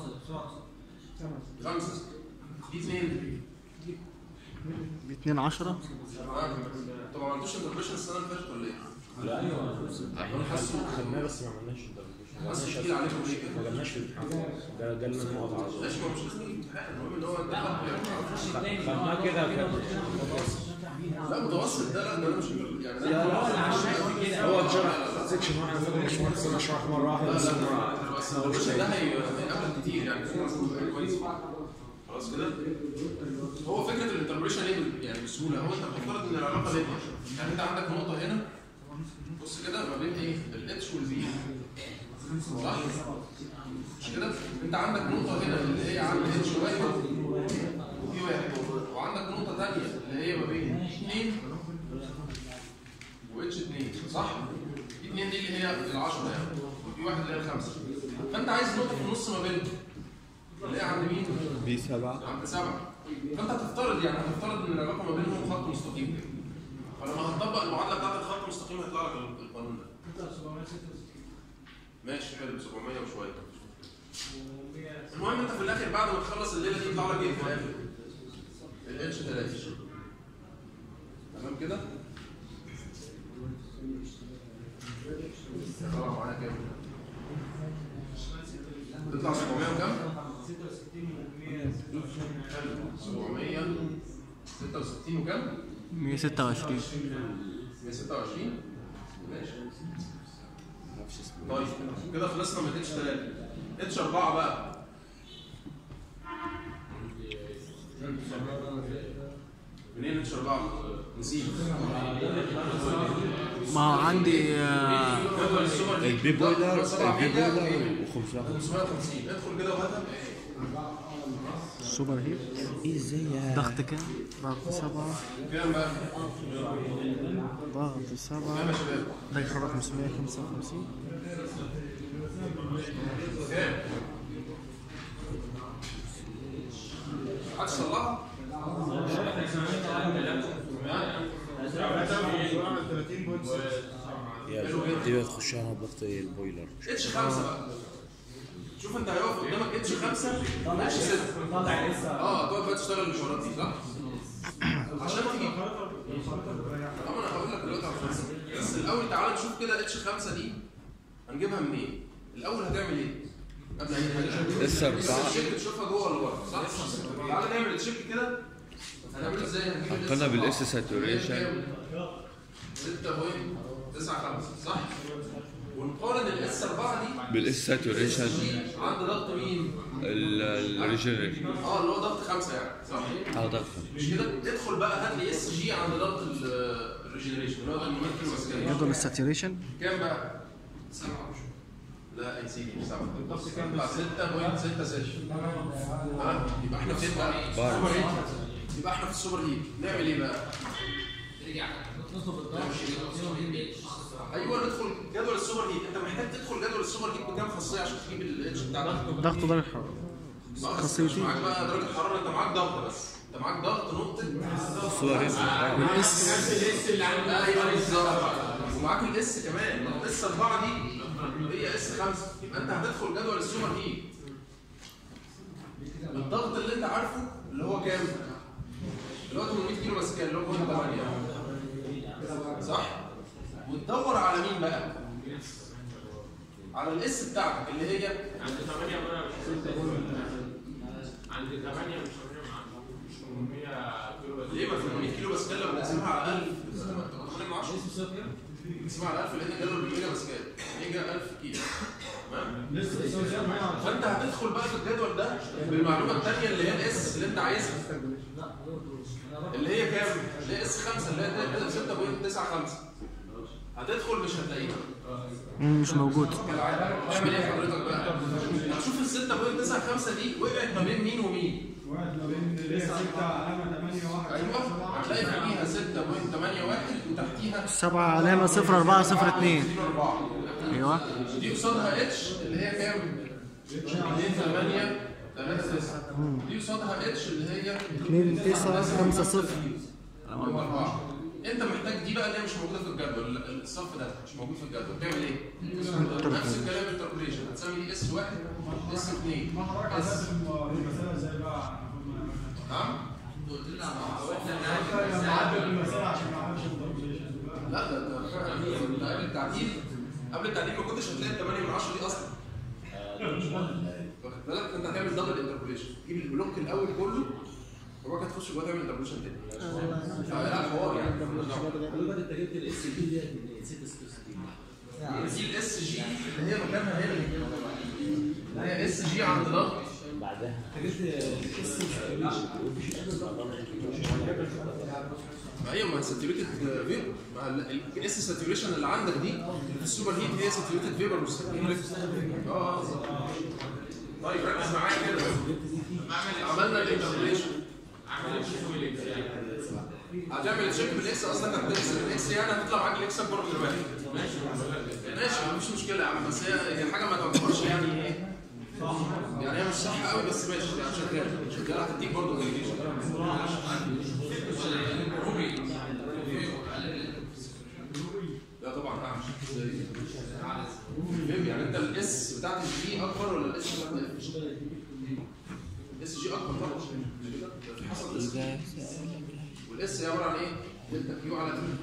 خمسة بي اثنين باتنين عشرة انتوا ما عملتوش انتربريشن السنة اللي فاتت ولا ايه؟ لا انا حاسه خدناه بس ما عملناش حاسه تقيل عليكم ليه كده؟ ما جالناش في الامتحان ده جالنا نقط على طول ماشي ما هو مش داخلين الامتحان المهم ان هو انت خدناه كده كان لا متوسط ده لا ده انا مش يعني ده لا لا عشان كده هو اتشرح سكشن واحد فاكر مش مهندس انا شرح مره واحده بس بس الانتربريشن ده هي- هيقابلك كتير يعني في ناس بتبقى كويس خلاص كده هو فكره الانتربريشن ايه بال- يعني بسهوله هو انت بتفترض ان العلاقه لينير يعني انت عندك نقطه هنا بص كده ما بين ايه الاتش والبي صح مش كده انت عندك نقطه هنا اللي هي عند اتش واحد وبي واحد وعندك نقطه ثانيه اللي هي ما بين 2 واتش 2 صح دي 2 دي اللي هي ال 10 يعني وبي واحد اللي هي الخمسه فانت عايز نقطه في النص ما بينهم اللي هي عند مين؟ بي سبعة عند سبعة فانت هتفترض يعني هتفترض ان العلاقه ما بينهم خط مستقيم كده فلما هتطبق المعادله بتاعت الخط المستقيم هيطلع لك القانون ده ماشي حلو 700 وشويه المهم انت في الاخر بعد ما تخلص الليله دي يطلع لك ايه في الاخر؟ الاتش 3 تمام كده؟ طلع معايا كام؟ تطلع 700 وكام؟ حلو 766 وكام؟ مية ستة وعشرين 126 ماشي طيب كده خلصنا من اتش 3 اتش 4 بقى منين اتش 4 نسيت ما هو عندي آه، جدول السوبر ليج البي بويلر سبعة البي ميجا بويلر و550 550 ادخل كده وهاتها سوبر هيت ايه ازاي يا ضغط كام؟ ضغط سبعة كام بقى؟ ضغط كام سبعة يا شباب؟ درجة حرارة خمسمية خمسة وخمسين كام؟ محدش طلعها؟ يا دي بتخش على ضغط ايه البويلر اتش 5 بقى شوف انت هيقف قدامك اتش 5 اتش 6 طلع لسه اه تقعد بقى تشتغل الحوارات دي صح؟ عشان تجيب اه ما انا هقول لك دلوقتي على الخمسه بس الاول تعالى نشوف كده اتش 5 دي هنجيبها منين؟ الاول هتعمل ايه؟ قبل اي حاجه اس 4 الشيك تشوفها جوه ولا بره صح؟ تعالى نعمل الشيك كده هنعمله ازاي؟ هنجيب ال حطينا S4. بالاس ساتوريشن كام؟ 6.95 صح؟ ونقارن الاس 4 دي بالاس ساتوريشن عند ضغط مين؟ الريجنريشن اه اللي هو ضغط 5 يعني صح؟ اه ضغط مش كده؟ ادخل بقى هات لي اس جي عند ضغط الريجنريشن اللي هو 800 كيلو باسكال جدول الساتوريشن كام بقى؟ 7 لا يا سيدي مش 7 6.66 ها يبقى احنا فين بقى؟ بره. السوبر هيت يبقى احنا في السوبر هيت نعمل ايه بقى؟ ايوه ندخل جدول السوبر هيت انت محتاج تدخل جدول السوبر هيت بكام خاصيه عشان تجيب الاتش بتاعك ضغط درجة الحرارة ما بس خاصيتين. مش معاك بقى درجه الحراره انت معاك ضغط بس انت معاك ضغط نقطه الصور ايوه بالظبط ومعاك الاس كمان ما الاس 4 دي هي اس 5 يبقى انت هتدخل جدول السوبر هيت الضغط اللي انت عارفه اللي هو كام؟ اللي هو 800 كيلو باسكال اللي هو 8 صح؟ وتدور على مين بقى؟ على الاس بتاعتك اللي هي عند 8 ولا مش عند 8 مش 800 كيلو بس ليه ما 800 كيلو باسكال لما نقسمها على 1000 8 10 نقسمها على 1000 لان جدول بالميجا باسكال ميجا 1000 كيلو تمام فانت هتدخل بقى في الجدول ده بالمعلومه الثانيه اللي هي الاس اللي انت عايزها اللي هي كام؟ اللي هي اس 5 اللي هي 6.95 هتدخل مش هتلاقيها مم، مش موجود كالعاده اعمل ايه حضرتك بقى؟ هتشوف ال 6.95 دي وقعت ما بين مين ومين؟ واحد ما بين اللي هي ستة علامة 8 واحد ايوه هتلاقي فوقيها 6.81 وتحتيها سبعة علامة صفر أربعة صفر اتنين 4 أيوه دي قصادها اتش اللي هي كام؟ 2 8 3 9 دي قصادها اتش اللي هي اتنين تسعة خمسة صفر اللي هو 4 انت محتاج دي بقى اللي هي مش موجوده في الجدول ال- الصف ده مش موجود في الجدول تعمل ايه؟ نفس الكلام بالكالكوليشن هتسمي دي اس 1 اس 2 ما حضرتك على اساس المسألة ازاي بقى نعم؟ معدل المسألة عشان ما اعملش الكالكوليشن لا ده ده ده قبل التعديل قبل التعديل ما كنتش هتلاقي ال 8 من 10 دي اصلا واخد بالك انت هتعمل دبل انتربوليشن تجيب البلوك الاول كله وبعد كده تخش جوه تعمل انتربوليشن تاني لا حوار يعني حضرتك انت جبت الاس بي ديت من 666 دي الاس جي اللي هي مكانها هنا اللي هي اس جي عند ضغط بعدها انت جبت الاس ايوه ما ساتوريتد فيبر ما الاس ساتوريشن اللي عندك دي في السوبر هيت هي ساتوريتد فيبر مش saturated- اه طيب ركز معايا كده عملنا الانتربريشن هتعمل تشيك بالاكس اصلا هتدرس الاكس يعني هتطلع معاك الاكس اكبر من الواحد ماشي مفيش مشكله يا عم بس هي هي حاجه ما تعتبرش يعني ايه يعني هي مش صح قوي بس ماشي يعني شغال شغال هتديك برضه فاليديشن لا طبعا اعمل فاهم يعني انت الاس بتاعت الجي اكبر ولا الاس بتاعت الاس الاس جي اكبر طبعا مش كده؟ ده في حصل اس والاس هي عباره عن ايه؟ دلتا كيو على كيو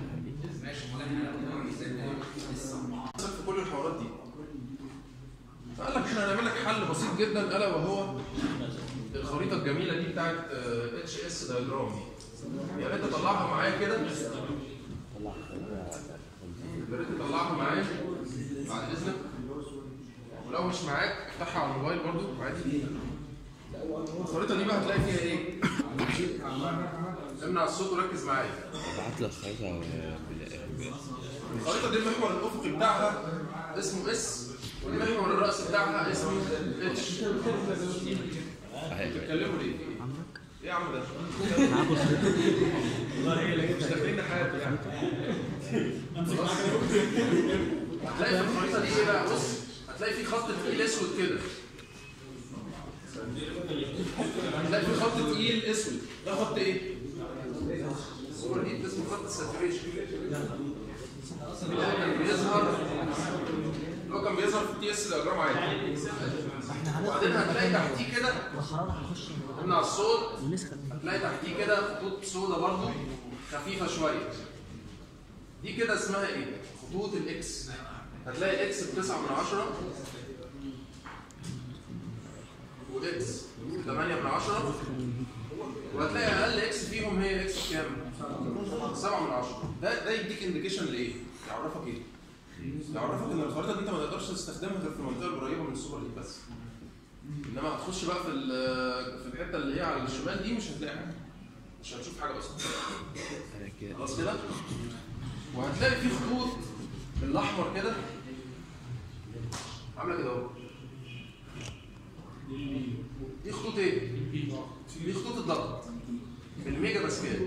في كل الحوارات دي فقال لك احنا هنعمل لك حل بسيط جدا الا وهو الخريطه الجميله دي بتاعت اتش اس دايجرام دي يعني انت طلعها معايا كده يا ريت تطلعها معايا بعد اذنك ولو مش معاك افتحها على الموبايل برضو عادي الخريطه دي بقى هتلاقي فيها ايه؟ امنع الصوت وركز معايا ابعت لك خريطة بال- الخريطه دي المحور الافقي بتاعها اسمه اس والمحور الرأسي بتاعها اسمه اتش اهي بتتكلموا ليه؟ ايه يا عم ده؟ مش داخلين حياتي يعني خلاص؟ هتلاقي في الخريطه دي ايه بقى بص هتلاقي في خط تقيل اسود كده هتلاقي في خط تقيل اسود ده خط ايه؟ الصورة دي اسمه خط الساتوريشن اللي هو كان بيظهر اللي هو كان بيظهر في التي اس دياجرام عادي وبعدين هتلاقي تحتيه كده الحراره هنخش قلنا الصوت ونسخن هتلاقي تحتيه كده خطوط سودا برضو خفيفه شويه دي كده اسمها ايه خطوط الاكس هتلاقي اكس ب 9 من 10 واكس ب 8 من 10 وهتلاقي اقل اكس فيهم هي اكس كام 7 من 10 ده ده يديك انديكيشن لايه يعرفك ايه يعرفك ان الخريطه دي انت ما تقدرش تستخدمها غير في المنطقه القريبه من السوبر هيت بس انما هتخش بقى في ال- في الحته اللي هي على الشمال دي مش هتلاقي حاجه مش هتشوف حاجه اصلا خلاص كده وهتلاقي في خطوط بالاحمر كده عامله كده اهو دي خطوط ايه؟ دي خطوط الضغط بالميجا باسكال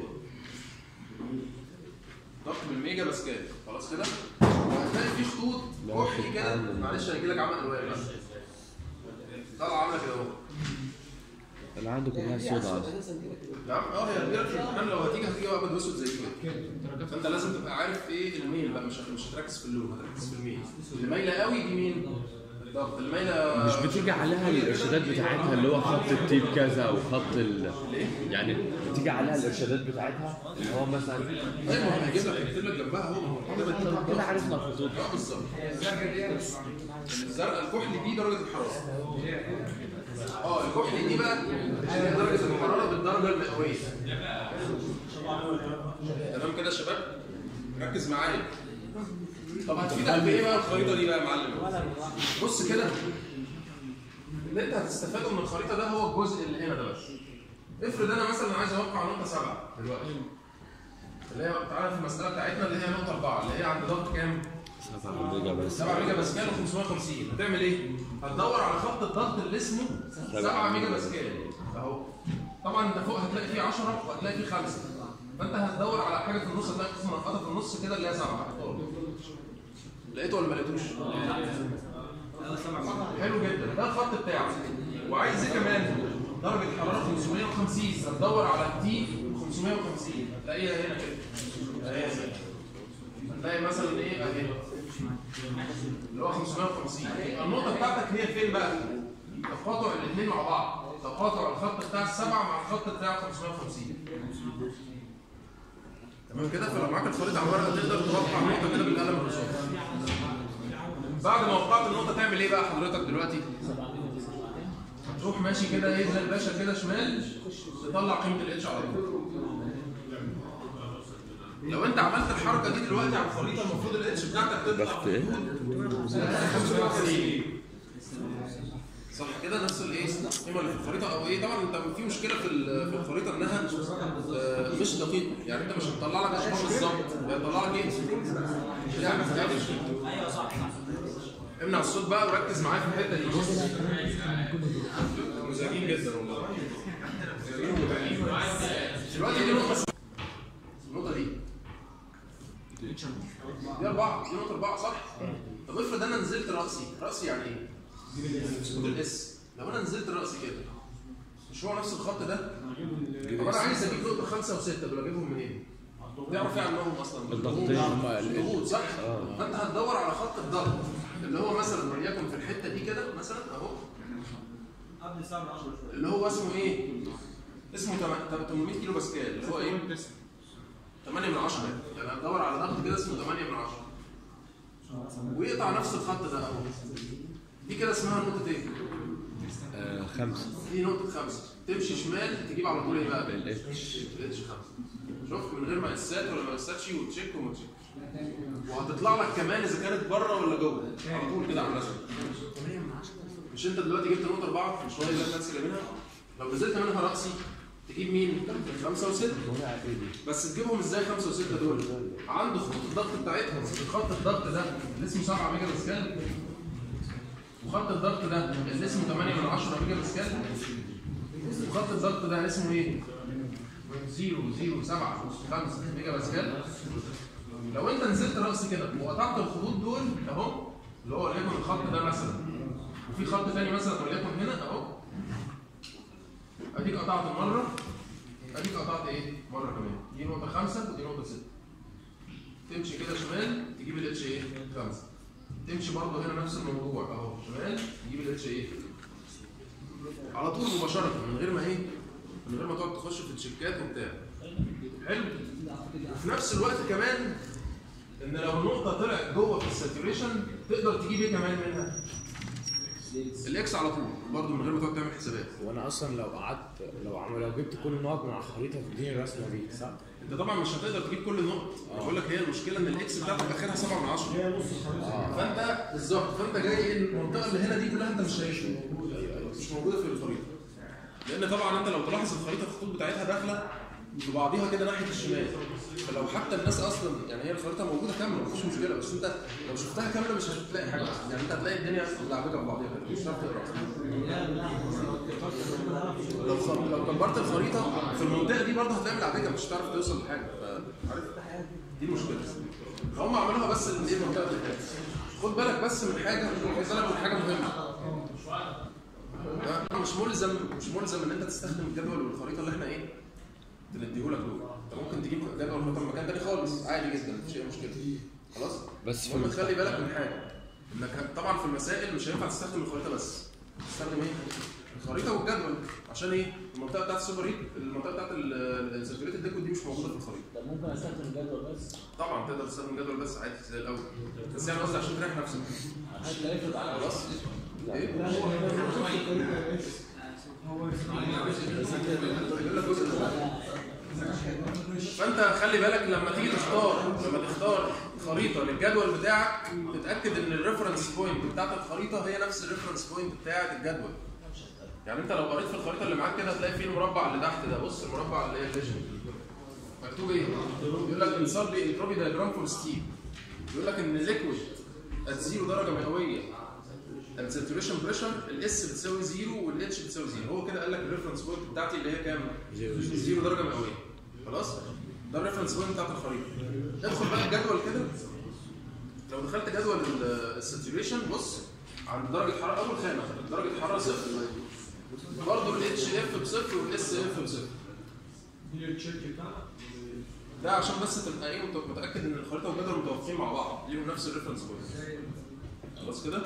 ضغط بالميجا باسكال خلاص كده وهتلاقي في خطوط كحلي كده معلش هيجي لك عمل الوان بس طالعه عامله كده اهو اللي عنده كلها سودا اصلا يا عم اه هي هتجيلك في الامتحان لو هتيجي هتيجي ابيض واسود زي كده فانت لازم تبقى عارف ايه الميل بقى مش مش هتركز في اللون هتركز في الميل اللي مايله قوي دي مين؟ الضغط اللي مايله مش بتيجي عليها الارشادات بتاعتها اللي هو خط التيب كذا وخط ال يعني بتيجي عليها الارشادات بتاعتها اللي هو مثلا ايوه ما هو هيجيب لك هيكتب لك جنبها اهو ما هو كده بتجيب كده عرفنا الخطوط اه بالظبط الزرقاء الكحلي دي درجه الحراره اه الكحلي دي بقى هي درجه الحراره بالدرجه المئويه تمام كده يا شباب ركز معايا طب هتفيدك بايه بقى الخريطه دي بقى يا معلم بص كده اللي انت هتستفاده من الخريطه ده هو الجزء اللي هنا ده بس افرض انا مثلا عايز اوقع نقطه سبعه دلوقتي اللي هي تعالى في المساله بتاعتنا اللي هي نقطه اربعه اللي هي عند ضغط كام؟ 7 ميجا بس 7 ميجا باسكال و550 هتعمل ايه؟ هتدور على خط الضغط اللي اسمه 7 ميجا باسكال اهو طبعا انت فوق هتلاقي فيه 10 وهتلاقي فيه 5 فانت هتدور على حاجه في النص هتلاقي خصم منقطه في النص كده اللي هي 7 لقيته ولا ما لقيتوش؟ حلو جدا ده الخط بتاعك وعايز ايه كمان؟ درجه حراره 550 هتدور على التي 550 هتلاقيها هنا كده هتلاقيها هنا هتلاقي مثلا ايه اهي اللي هو 550 النقطه بتاعتك هي فين بقى؟ تقاطع الاثنين مع بعض تقاطع الخط بتاع السبعه مع الخط بتاع 550 تمام كده فلو معاك الخريطه على الورقه تقدر توقع النقطه كده بالقلم الرصاص بعد ما وقعت النقطه تعمل ايه بقى حضرتك دلوقتي؟ هتروح ماشي كده ايه زي الباشا كده شمال تطلع قيمه الاتش على طول لو انت عملت الحركه دي دلوقتي على الخريطه المفروض الاتش بتاعتك تطلع ضغط ايه؟ 55 صح كده نفس الايه القيمه اللي في الخريطه او ايه طبعا انت في مشكله في ال- في الخريطه انها آه، مش دقيقه يعني انت مش هتطلع لك اشخاص بالظبط هي هتطلع لك ايه؟ يعني ايوه صح امنع الصوت بقى وركز معايا في الحته دي مزعجين جدا والله دلوقتي دي نقطه النقطه دي دي أربعة دي نقطة أربعة صح؟ طب افرض أنا نزلت رأسي، رأسي يعني إيه؟ اسمه الاس لو أنا نزلت رأسي كده مش هو نفس الخط ده؟ طب أنا عايز أجيب نقطة خمسة وستة دول أجيبهم منين؟ تعرف إيه عنهم أصلا؟ الضغطين هم الضغوط صح؟ فأنت هتدور على خط الضغط اللي هو مثلا وليكن في الحتة دي كده مثلا أهو قبل سبعة 10 شوية اللي هو اسمه إيه؟ اسمه تم- 800 كيلو باسكال اللي هو إيه؟ 8 من 10 يعني هتدور على ضغط كده اسمه 8 من 10 ويقطع نفس الخط ده اهو دي كده اسمها نقطة ايه؟ آه، خمسة دي نقطة خمسة تمشي شمال تجيب على طول ايه بقى؟ الاتش الاتش خمسة شوف من غير مقاسات ولا مقاساتش وتشيك وما تشيك وهتطلع لك كمان اذا كانت بره ولا جوه على طول كده على الرسم مش انت دلوقتي جبت نقطة أربعة مش هو اللي الناس اللي منها لو نزلت منها رأسي تجيب مين؟ خمسة وستة بس تجيبهم ازاي خمسة وستة دول؟ عنده خطوط الضغط بتاعتهم خط الضغط ده اللي اسمه 7 ميجا باسكال وخط الضغط ده اللي اسمه 8 من 10 ميجا باسكال وخط الضغط ده اسمه ايه؟ 007 ميجا باسكال لو انت نزلت رأسي كده وقطعت الخطوط دول اهو اللي هو وليكن الخط ده مثلا وفي خط تاني مثلا وليكن هنا اهو اديك قطعت مره اديك قطعت ايه؟ مره كمان دي نقطه خمسه ودي نقطه سته تمشي كده شمال تجيب الاتش ايه؟ خمسه تمشي برضه هنا نفس الموضوع اهو شمال تجيب الاتش ايه؟ على طول مباشره من غير ما ايه من غير ما تقعد تخش في التشيكات وبتاع حلو وفي نفس الوقت كمان ان لو النقطه طلعت جوه في الساتوريشن تقدر تجيب ايه كمان منها الاكس على طول برضه من غير ما تقعد تعمل حسابات وانا اصلا لو قعدت لو عمل لو جبت كل النقط من على الخريطه تديني الرسمه دي صح؟ انت طبعا مش هتقدر تجيب كل النقط أنا بقول لك هي المشكله ان الاكس بتاعتك اخرها 7 من 10 فانت بالظبط فانت جاي إيه المنطقه اللي هنا دي كلها انت مش شايفها مش موجوده في الخريطه لان طبعا انت لو تلاحظ الخريطه الخطوط بتاعتها داخله ببعضيها كده ناحيه الشمال فلو حتى الناس اصلا يعني هي الخريطه موجوده كامله مفيش مشكله بس انت لو شفتها كامله مش هتلاقي حاجه يعني انت هتلاقي الدنيا ملعبكه ببعضيها كده مش هتعرف تقرا لو خ- لو كبرت الخريطه في المنطقه دي برضه هتلاقي ملعبكه مش هتعرف توصل لحاجه فعارف دي المشكله فهم عملوها بس ان ايه المنطقه دي خد بالك بس من حاجه خد بالك من حاجه مهمه ده مش ملزم مش ملزم ان انت تستخدم الجدول والخريطه اللي احنا ايه بنديهولك دول انت ممكن تجيب جدول خريطه من مكان تاني خالص عادي جدا مفيش اي مشكله خلاص بس في المهم تخلي بالك من حاجه انك طبعا في المسائل مش هينفع تستخدم الخريطه بس تستخدم ايه الخريطه والجدول عشان ايه المنطقه بتاعت السوبر هيت المنطقه بتاعت الساتوريتد ديكو دي مش موجوده في الخريطه طب ممكن استخدم الجدول بس طبعا تقدر تستخدم جدول بس عادي زي الاول بس يعني قصدي عشان تريح نفسك هتلاقي يفرض على خلاص ايه يقول لك جزء ده. فانت خلي بالك لما تيجي تختار لما تختار خريطه للجدول بتاعك تتاكد ان الريفرنس بوينت بتاعت الخريطه هي نفس الريفرنس بوينت بتاعت الجدول يعني انت لو قريت في الخريطه اللي معاك كده هتلاقي فيه المربع اللي تحت ده بص المربع اللي هي الليجند مكتوب ايه؟ يقول لك انصار لي انتروبي دايجرام فور ستيم يقول لك ان الليكويد ات زيرو درجه مئويه الساتوريشن بريشر الاس بتساوي زيرو والاتش بتساوي زيرو هو كده قال لك الريفرنس بوينت بتاعتي اللي هي كام؟ زيرو درجه مئويه خلاص؟ ده الريفرنس بوينت بتاعت الخريطه ادخل بقى الجدول كده لو دخلت جدول الساتوريشن بص عند درجه حراره اول خانه درجه حراره صفر برضه الاتش اف بصفر والاس اف بصفر ده عشان بس تبقى ايه مت- متاكد ان الخريطه والجدول متوافقين مع بعض ليهم نفس الريفرنس بوينت خلاص كده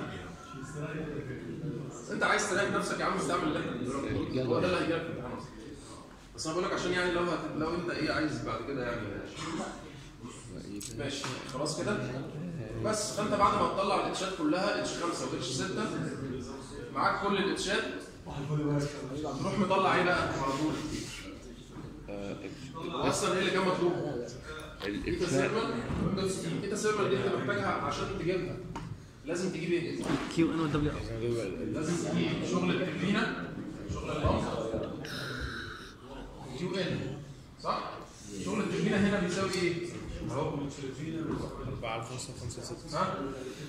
انت عايز تلاقي نفسك يا عم استعمل اللي احنا بنقوله هو ده اللي هيجيلك في الامتحان اصلا بس انا بقول لك عشان يعني لو هت... لو انت ايه عايز بعد كده يعني ماشي خلاص كده بس فانت بعد ما تطلع الاتشات كلها اتش 5 واتش 6 معاك كل الاتشات تروح مطلع ايه بقى على طول اصلا ايه اللي كان مطلوب؟ ايتا سيرمال ويندوز تيم ايتا سيرمال دي انت محتاجها عشان تجيبها لازم تجيب ايه؟ كيو ان ودبليو ار لازم تجيب شغل التربينه شغل البامب كيو ان صح؟ شغل التربينه هنا بيساوي ايه؟ اهو 4 على 5 5 6 ها؟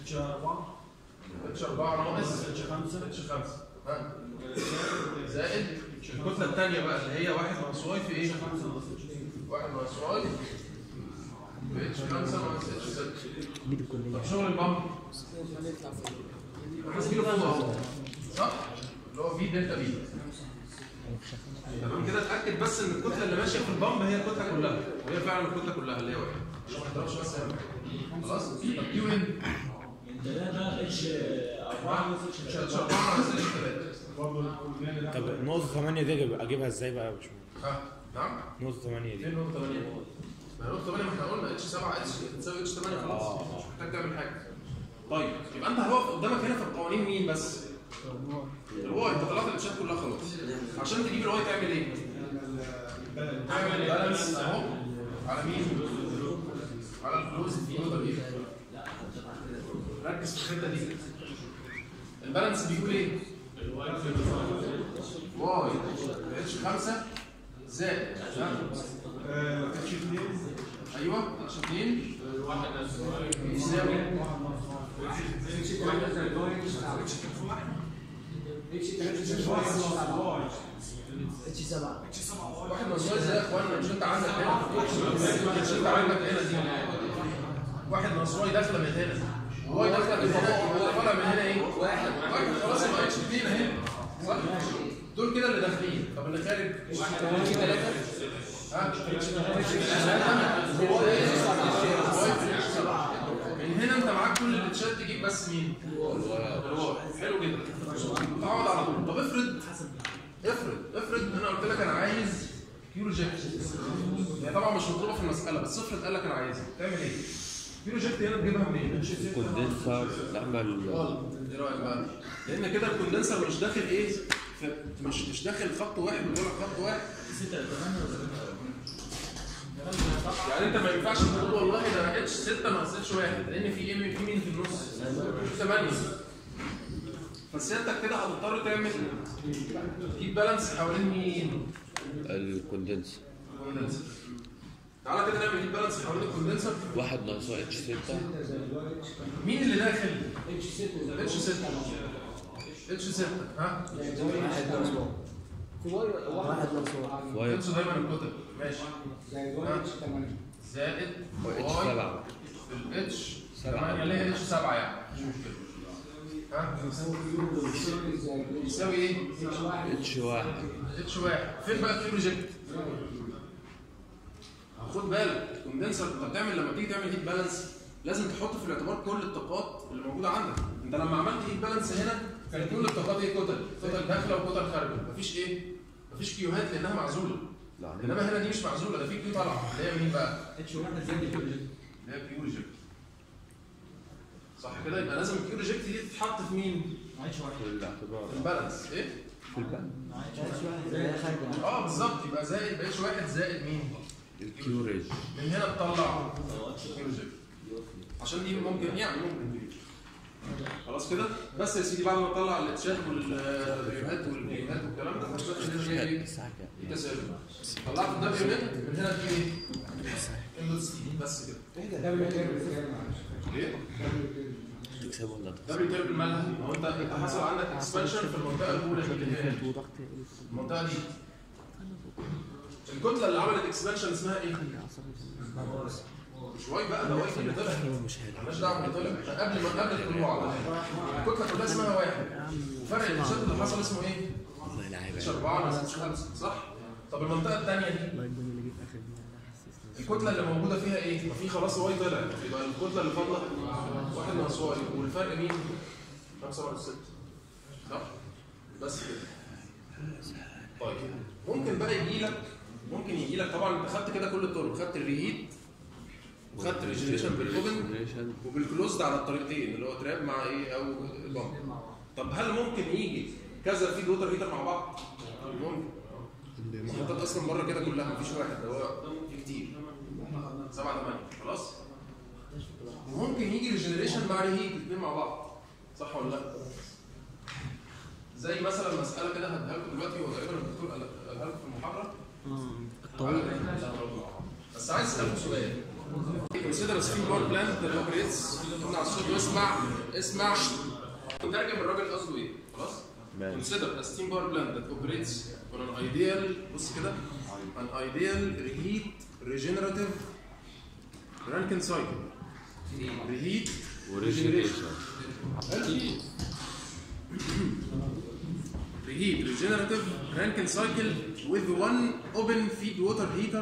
اتش 4 ناقص اتش 5 اتش 5 ها؟ زائد الكتله الثانيه بقى اللي هي 1 ناقص واي في ايه؟ 1 ناقص واي في اتش 5 ناقص اتش 6 طب شغل البامب هنسجله فوق اهو صح؟ اللي هو في دلتا بي تمام كده اتاكد بس ان الكتله اللي ماشيه في البامب هي الكتله كلها وهي فعلا الكتله كلها اللي هي واحد عشان ما تضربش بس هنا. خلاص طب كيو ان ثلاثة اتش أربعة مش هتشربها على سلك ثلاثه طب نقطة 8 دي أجيب- اجيبها ازاي بقى يا باشمهندس؟ ها نعم نقطة 8 دي فين نقطه 8 ما هي نقطه 8 ما احنا قلنا اتش 7 اتش تساوي اتش 8 خلاص مش محتاج تعمل حاجه طيب يبقى انت هتقف قدامك هنا في القوانين مين بس؟ الواي انت طلعت الاتشات كلها خلاص عشان تجيب الواي تعمل ايه؟ تعمل بالانس اهو على مين؟ على الفلوس في نقطه دي ركز في الحته دي البالانس بيقول ايه؟ واي اتش 5 زائد اتش 2 ايوه اتش 2 يساوي واحد من الصويص ده يا اخوانا مش انت عندك هنا مش انت عندك هنا دي واحد من الصويص داخله من هنا واي داخله من هنا يبقى اللي طالع من هنا ايه؟ واحد واحد خلاص يبقى اتش 2 اهي صح؟ دول كده اللي داخلين طب اللي خارج اتش 3 ها؟ من هنا انت معاك كل الاتشات الاتشات تجيب بس مين؟ الواي حلو جدا تعود على طول طب افرض افرض افرض انا قلت لك انا عايز كيلو جيت هي طبعا مش مطلوبه في المساله بس افرض قال لك انا عايزها تعمل ايه؟ كيلو جيت هنا تجيبها منين؟ كوندنسر نعمل غلط ايه رايك بقى؟ لان كده الكوندنسر مش داخل ايه؟ في مش مش داخل خط واحد وطلع خط واحد يعني انت ما ينفعش تقول والله ده اتش 6 ناقص اتش 1 لان في ايه في مين في النص؟ 8 فسيادتك كده هتضطر تعمل هيت بالانس حوالين مين؟ الكوندنسر كوندنسر تعالى كده نعمل هيت بالانس حوالين الكوندنسر واحد ناقصه اتش 6 مين اللي داخل؟ اتش 6 اتش 6 اتش 6 ها؟ واي تنسوا دايما الكتب ماشي زائد اتش واي 7 في الاتش 8 اللي هي اتش 7 يعني مش مشكله ها يساوي ايه؟ اتش 1 اتش 1 فين بقى الكيلو جيت؟ خد بالك الكوندنسر انت بتعمل لما تيجي تعمل هيت بالانس لازم تحط في الاعتبار كل الطاقات اللي موجوده عندك انت لما عملت هيت بالانس هنا كان كل الطاقات ايه كتل كتل داخله وكتل خارجه مفيش ايه مفيش كيوهات لانها معزوله لا انما هنا دي مش معزوله ده في كيو طالعه اللي هي مين بقى؟ اتش واحد زائد الكيلو اللي هي كيو ريجكت صح كده يبقى لازم الكيو ريجكت دي تتحط في مين؟ اتش واحد في الاعتبار في البالانس ايه؟ في البال اه بالظبط يبقى زائد بقيتش واحد زائد مين؟ الكيوريج من هنا تطلع كيو ريجكت عشان دي ممكن يعني ممكن دي خلاص كده بس يا سيدي بعد ما تطلع الاتشات والريوهات والبيانات والكلام ده هتلاقي ان هي ايه؟ دي تساوي طلعت الدبليو من من هنا تجيب ايه؟ ام سي بس كده ليه؟ تكسبوا ولا دبليو تيربل مالها؟ ما هو انت انت حصل عندك اكسبانشن في المنطقه الاولى دي اللي هي المنطقه دي الكتله اللي عملت اكسبانشن اسمها ايه؟ مش واي بقى ده واي اللي طلع مالناش دعوه باللي طلع ده قبل ما قبل الطلوع على طول. الكتله كلها اسمها واحد وفرق الاتشات اللي حصل اسمه ايه؟ والله لعيبه اتش 4 ناقص اتش 5 صح؟ طب المنطقه الثانيه دي الكتله اللي موجوده فيها ايه؟ ما في خلاص واي طلع يبقى الكتله اللي فاضله واحد ناقص واي والفرق مين؟ 5 ناقص 6 صح؟ بس كده طيب ممكن بقى يجي لك ممكن يجي لك طبعا انت خدت كده كل الطرق خدت الريهيت وخدت الريجنريشن بالاوبن وبالكلوزد على الطريقتين اللي هو تراب مع ايه او بامب طب هل ممكن يجي كذا في ووتر هيتر مع بعض؟ ممكن المحطات اصلا بره كده كلها مفيش واحد ده هو في كتير سبعة ثمانية خلاص؟ ممكن يجي ريجنريشن مع ريهيت الاثنين مع بعض صح ولا لا؟ زي مثلا مسألة كده هديها لكم دلوقتي هو تقريبا الدكتور قال- قالها لكم في المحاضرة الطويل بس عايز اسألكم سؤال consider a steam power plant that operates قلنا على الصوت واسمع اسمع نترجم الراجل قصده ايه خلاص ماشي. consider a steam power plant that operates on an ideal بص كده an ideal reheat regenerative Rankine cycle reheat وريجنريشن reheat regenerative Rankine cycle with one open feed water heater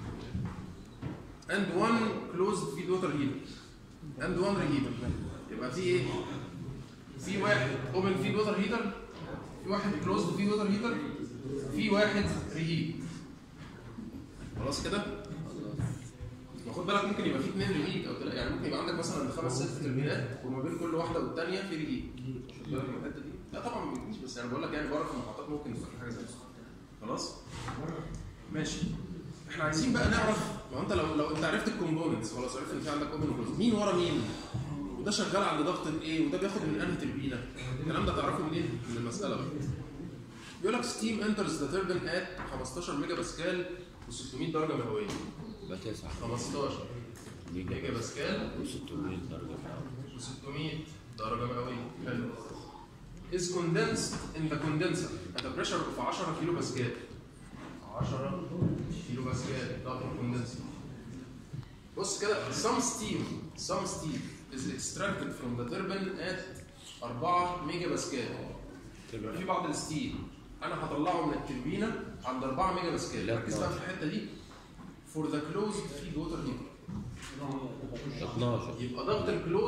and one closed feed water heater and one reheater يبقى في ايه؟ في واحد open feed water heater في واحد closed feed water heater في واحد reheat خلاص كده؟ ما خد بالك ممكن يبقى في اثنين ريهيت او تلا- يعني ممكن يبقى عندك مثلا خمس ست تربينات وما بين كل واحده والثانيه في ريهيت خد بالك من الحته دي؟ لا طبعا ما بيجيش بس انا بقول لك يعني بره في المحطات ممكن يبقى في حاجه زي كده خلاص؟ ماشي احنا عايزين بقى نعرف ما هو انت لو لو انت عرفت الكومبوننتس خلاص عرفت ان في عندك اوبن وكلوز مين ورا مين؟ وده شغال عند ضغط ايه وده بياخد من انهي تربينه؟ الكلام ده تعرفه منين؟ من المساله بقى بيقول لك ستيم انترز ذا تربين ات 15 ميجا باسكال و600 درجه مئويه يبقى 9 15 ميجا باسكال و600 درجه و600 درجة مئوية حلو is condensed in the condenser at a pressure of 10 كيلو باسكال 10 كيلو باسكال ضغط الكوندنسر بص كده some steam some steam is extracted from the turbine at 4 ميجا باسكال يبقى في بعض الستيم انا هطلعه من التربينه عند 4 ميجا باسكال لا، ركز بقى في الحته دي for the closed feed water heater 12 يبقى ضغط الكلوزد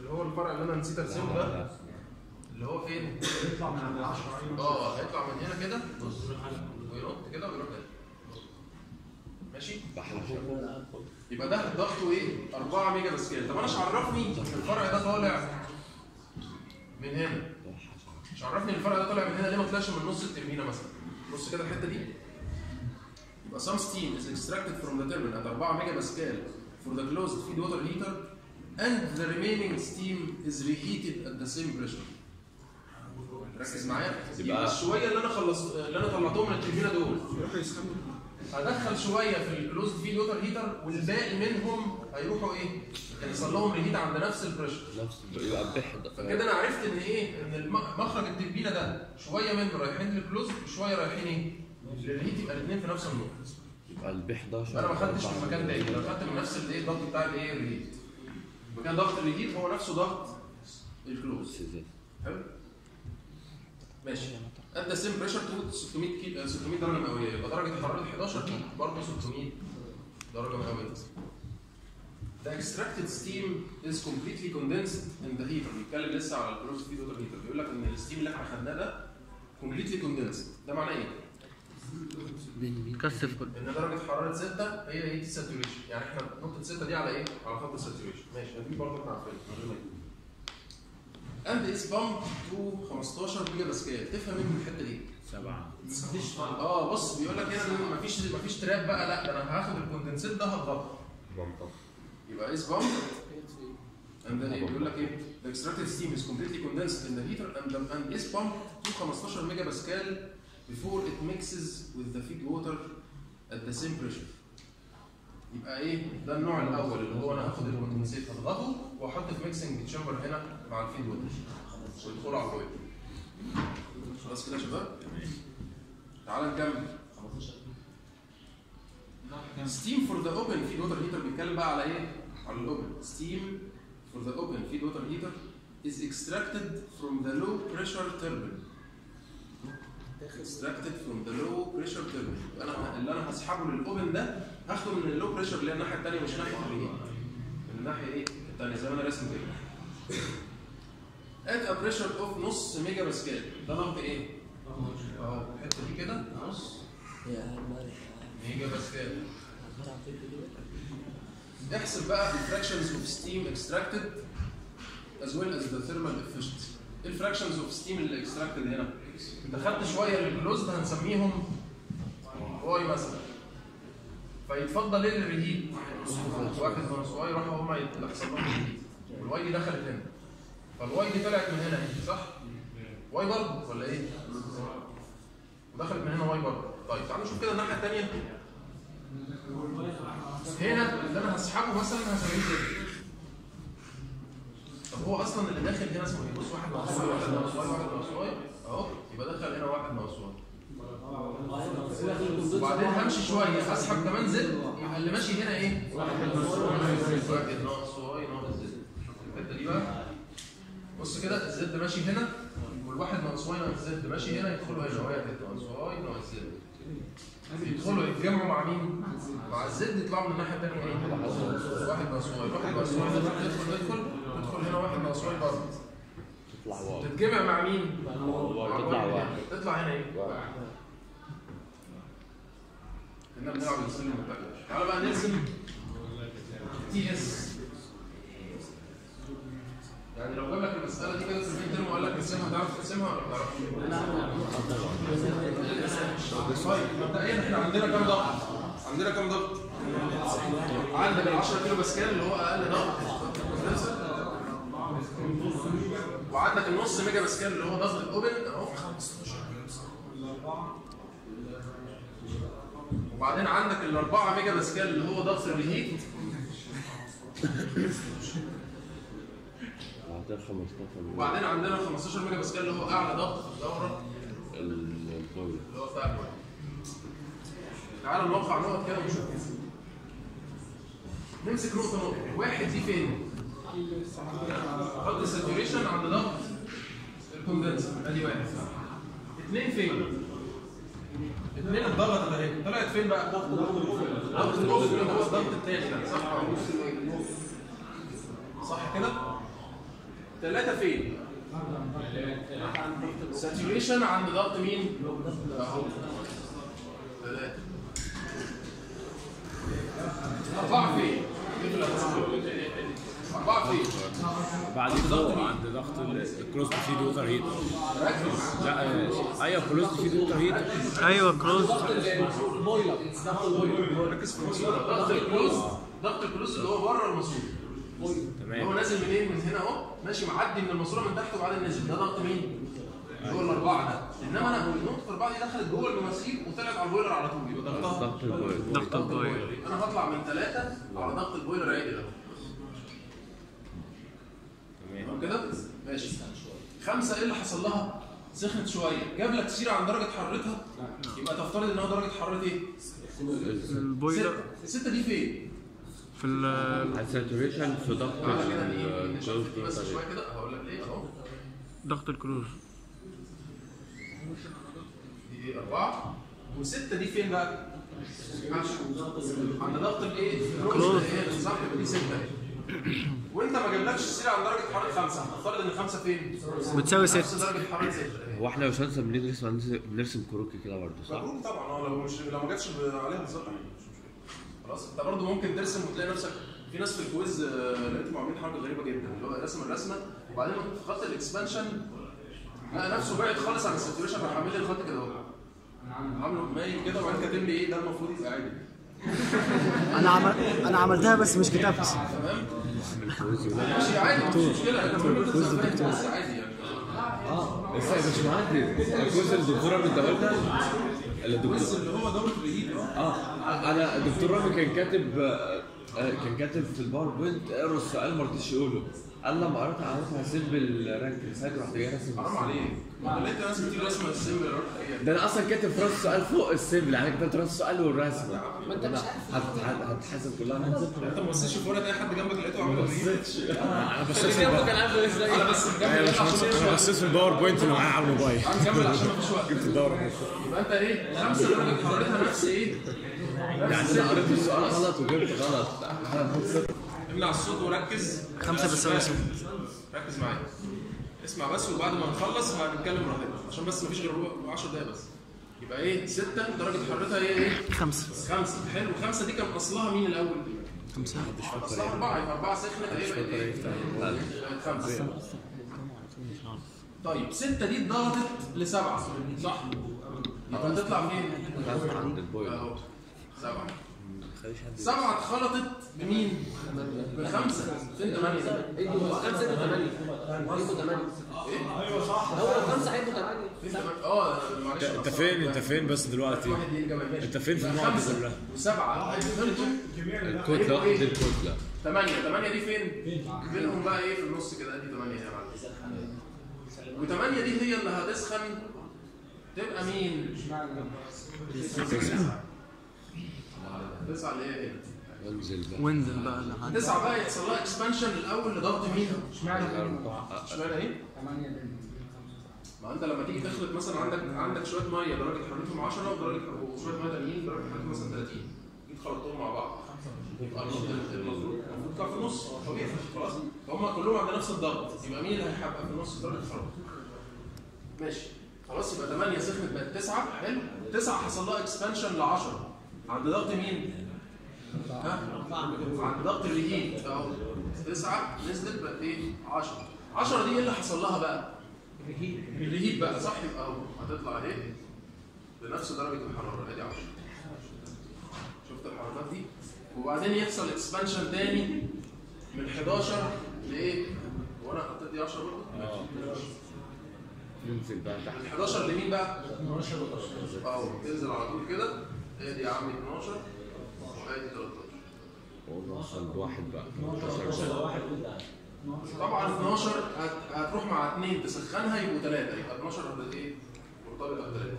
اللي هو الفرع اللي انا نسيت ارسمه ده اللي هو فين؟ يطلع من عند ال 10 اه هيطلع من هنا كده بص وينط كده ويروح هنا ماشي؟ يبقى ده ضغطه ايه؟ 4 ميجا باسكال طب انا مش عرفني ان الفرع ده طالع من هنا مش عرفني ان الفرع ده طالع من هنا ليه ما طلعش من نص التربينه مثلا بص كده الحته دي يبقى some steam is extracted from the turbine at 4 ميجا باسكال for the closed feed water heater and the remaining steam is reheated at the same pressure ركز معايا يبقى- يبقى الشويه اللي انا خلص اللي انا طلعتهم من التربينه دول هدخل شويه في الكلوزد فيد ووتر هيتر والباقي منهم هيروحوا ايه؟ هيحصل لهم ريهيت عند نفس البريشر نفس يبقى بحد فكده انا عرفت ان ايه؟ ان الم- مخرج التربينه ده شويه منه رايحين للكلوزد وشويه رايحين ايه؟ للريهيت يبقى الاثنين في نفس النقطه يبقى الب 11 انا ما خدتش من مكان بعيد انا خدت من نفس الايه الضغط بتاع الايه الريهيت مكان ضغط الريهيت هو نفسه ضغط الكلوز حلو ماشي ادى سيم بريشر تو 600 كيلو 600 درجه مئويه يبقى درجه حراره 11 دي برضه 600 درجه مئويه The extracted steam is completely condensed in the heater بيتكلم لسه على الكلوز فيد ووتر هيتر بيقول لك ان الستيم اللي احنا خدناه ده completely condensed ده معناه ايه؟ كثف كل ان درجه حراره 6 هي هي دي ساتوريشن يعني احنا نقطه 6 دي على ايه؟ على خط الساتوريشن ماشي دي برضه احنا عارفينها من غير ما يكون. and is pumped to 15 ميجا باسكال تفهم ايه من الحته دي؟ سبعة اه بص بيقول لك هنا إن مفيش مفيش تراب بقى لا ده انا هاخد الكوندنسيت ده هضغطه يبقى is pumped and then بيقول لك ايه the extracted steam is completely condensed in the heater and, the, and is pumped to 15 ميجا باسكال before it mixes with the feed water at the same pressure يبقى ايه ده النوع الاول اللي هو انا هاخد الكوندنسيت هضغطه واحط في ميكسنج تشامبر هنا مع الفيد ووتر ويدخلوا على الويب خلاص كده يا شباب تعال نكمل ستيم فور ذا اوبن فيد ووتر هيتر بيتكلم بقى على ايه؟ على الاوبن ستيم فور ذا اوبن فيد ووتر هيتر is extracted from the low pressure turbine extracted from the low pressure turbine انا اللي انا هسحبه للاوبن ده هاخده من اللو بريشر اللي هي الناحيه الثانيه مش ناحيه الريهيت من الناحيه ايه الثانيه زي ما انا راسم كده at a pressure of نص ميجا باسكال ده ضغط ايه؟ اهو الحته دي كده نص ميجا باسكال احسب بقى الفراكشنز اوف ستيم اكستراكتد as well as the thermal efficiency ايه الفراكشنز اوف ستيم اللي اكستراكتد هنا؟ انت خدت شويه للكلوزد هنسميهم واي مثلا فيتفضل ايه للريهيت؟ واحد ناقص واي راحوا هما يحصل لهم ريهيت والواي دي دخلت هنا فالواي دي طلعت من هنا اهي صح؟ واي برضه ولا ايه؟ ودخلت من هنا واي برضه طيب تعالوا نشوف كده الناحيه الثانيه هنا اللي انا هسحبه مثلا هسميه زد طب هو اصلا اللي داخل هنا اسمه ايه؟ بص واحد ناقص واي واحد ناقص واي واحد ناقص واي اهو يبقى دخل هنا واحد ناقص واي وبعدين همشي شويه هسحب كمان زد يبقى اللي ماشي هنا ايه؟ واحد ناقص واحد ناقص واي ناقص زد شوف الحته دي بقى بص كده الزد ماشي هنا والواحد ناقص واي ناقص زد ماشي هنا يدخلوا هنا واحد ناقص واي ناقص زد يدخلوا يتجمعوا مع مين؟ مع الزد يطلعوا من الناحيه الثانيه ايه؟ واحد ناقص واي واحد ناقص واي تدخل تدخل تدخل تدخل هنا واحد ناقص واي برضه تطلع واو تتجمع مع مين؟ واو مع تطلع واحد. واحد تطلع هنا ايه؟ واو. كنا بنلعب السلم بتاعنا تعالى بقى نرسم تي اس يعني لو جاب لك المساله دي كده في الميد ترم وقال لك ارسمها تعرف ترسمها ولا ما تعرفش؟ طيب مبدئيا احنا عندنا كام ضغط؟ عندنا كام ضغط؟ عندك ال 10 كيلو باسكال اللي هو اقل ضغط وعندك النص ميجا باسكال اللي هو ضغط الاوبن اهو وبعدين عندك ال 4 ميجا باسكال اللي هو ضغط الريهيت بعدين 15 وبعدين عندنا 15 ميجا باسكال اللي هو اعلى ضغط في الدوره الطاولة اللي هو بتاع الواحد تعالى نوقع نقط كده ونشوف نمسك نقطة نقطة واحد دي فين؟ خط الساتوريشن عند ضغط الكوندنسر ادي واحد اثنين فين؟ اثنين الضغط ده اهي طلعت فين بقى؟ ضغط الاوبن اللي هو الضغط الثاني ده صح؟ صح كده؟ ثلاثة فين؟ ساتوريشن عند ضغط مين؟ اهو ثلاثة أربعة فين؟ أربعة فين؟ بعدين فوق عند ضغط الكلوز فيد ووتر هيت ركز لا آه، ايوه كلوز فيد ووتر هيت ايوه كروز ركز في الماسورة ضغط الكلوز ضغط الكلوز اللي هو بره الماسورة هو تمام نازل منين من هنا اهو ماشي معدي من الماسوره من تحت وبعدين نزل ده ضغط مين؟ اللي هو الاربعه ده انما انا نقطه الاربعه دي دخلت جوه المواسير وطلعت على البويلر على طول يبقى ضغطها ضغط البويلر ضغط البويلر انا هطلع من ثلاثه على ضغط البويلر عادي ده تمام كده؟ ماشي خمسه ايه اللي حصل لها؟ سخنت شويه جاب لك سيره عن درجه حرارتها يبقى تفترض ان هو درجه حراره ايه؟ البويلر سته السته دي فين؟ في ال الساتوريشن في ضغط تعالى كده ايه الكلوز نشوف دي بس شويه كده هقول لك ليه اهو ضغط الكروز دي ايه أربعة وستة دي فين بقى؟ عند ضغط الايه؟ الكلوز ايه صح يبقى دي ستة اهي. وانت ما جابلكش السيرة عند درجة حرارة خمسة هنفترض ان خمسة فين؟ بتساوي نفس ست درجة حرارة ستة اهي. هو احنا يا باشمهندس لما نيجي نرسم بنرسم كروكي كده برضه صح؟ مبروك طبعا اه لو مش لو ما جاتش ب- عليها بالظبط مش مشكلة. خلاص انت برضه ممكن ترسم وتلاقي نفسك في ناس في الكويز آه، لقيتهم عاملين حركة غريبة جدا اللي هو رسم الرسمة وبعدين في خط الاكسبانشن لقى نفسه بعد خالص عن الساتوريشن راح عامل لي الخط كده اهو عامله مايل كده وبعدين كاتب لي ايه ده المفروض يبقى عادي انا عمل انا عملتها بس مش كتبت تمام ماشي عادي مش مشكله انا بقول لك بس عادي يعني بس يا باشمهندس الجزء اللي الدكتوره مديها لنا الدكتور اللي هو دوره الرهيب اه اه انا الدكتور رامي كان كاتب آه، آه، كان كاتب في الباوربوينت اقرا السؤال ما رضيش يقوله قال لما قريت قريت هسيب بالرانك سايد رحت جاي راسم حرام عليك ما لقيت ناس كتير رسمه السم ده انا اصلا كاتب في راس السؤال فوق السيمبل يعني كتبت راس السؤال والرسمه ما انت مش عارف هتحاسب كلها انت ما بصيتش في ورقه اي حد جنبك لقيته عامل رهيب انا بصيت في الباور انا بس ايوه يا باشمهندس انا بصيت في الباوربوينت اللي معايا على الموبايل هنكمل عشان ما فيش وقت جبت الدورة يبقى انت ايه خمسه درجه حرارتها نفس ايه يعني انا قريت السؤال غلط وجبت غلط امنع الصوت وركز خمسة بتساوي ست ركز معايا اسمع بس وبعد ما نخلص هنتكلم براحتنا عشان بس مفيش غير ربع 10 دقايق بس يبقى ايه 6 درجه حرارتها هي ايه خمسة خمسة حلو خمسة دي كان أصلها مين الأول؟ خمسة أصلها أربعة يبقى أربعة سخنة إيه بقت إيه؟ بقت خمسة طيب ستة دي اتضغطت لسبعة صح؟ يبقى تطلع فين؟ عند البويلر أهو سبعة سبعة اتخلطت بمين؟ بخمسة فين ثمانية ده؟ خمسة يبقوا ثمانية يبقوا ثمانية هو خمسة هيبقوا ثمانية فين ثمانية؟ اه معلش انت فين انت فين بس دلوقتي واحد دي الجمع ماشي. انت فين في النقط دي خمسة كلها؟ وسبعة هيتخلطوا الكتله واحده الكتله ثمانية ثمانية دي فين؟ بينهم بقى ايه في النص كده ادي ثمانية يا معلم وثمانية دي هي اللي هتسخن تبقى مين؟ تسعة اللي هي هنا انزل بقى وانزل بقى لحد تسعة بقى يحصل لها اكسبانشن الاول لضغط مين؟ أربعة. اشمعنى ايه؟ ما انت لما تيجي تخلط مثلا عندك عندك شويه ميه درجه حرارتهم 10 ودرجه وشويه ميه تانيين درجه حرارتهم مثلا 30 جيت خلطتهم مع بعض يبقى النقطة المفروض المفروض كان في النص طبيعي خلاص فهم كلهم عند نفس الضغط يبقى مين اللي هيبقى في النص درجه حرارة ماشي خلاص يبقى 8 سخنت بقت 9 حلو 9 حصل لها اكسبانشن ل 10 عند ضغط مين؟ ها؟ عند ضغط الريهيت اهو 9 نزلت بقت ايه؟ 10 10 دي ايه اللي حصل لها بقى؟ الريهيت بقى صح يبقى اهو هتطلع اهي بنفس درجه الحراره ادي 10 شفت الحركات دي؟ وبعدين يحصل اكسبانشن تاني من 11 لايه؟ هو انا حطيت دي 10 برضه؟ ننزل بقى تحت من 11 لمين بقى؟ 12 اهو تنزل على طول كده ادي يا عم 12 وادي 13 ونوصل بواحد بقى 12 طبعا 12 هت- هتروح مع 2 تسخنها يبقوا 3 يبقى 12 هتبقى ايه؟ مرتبطه ب 3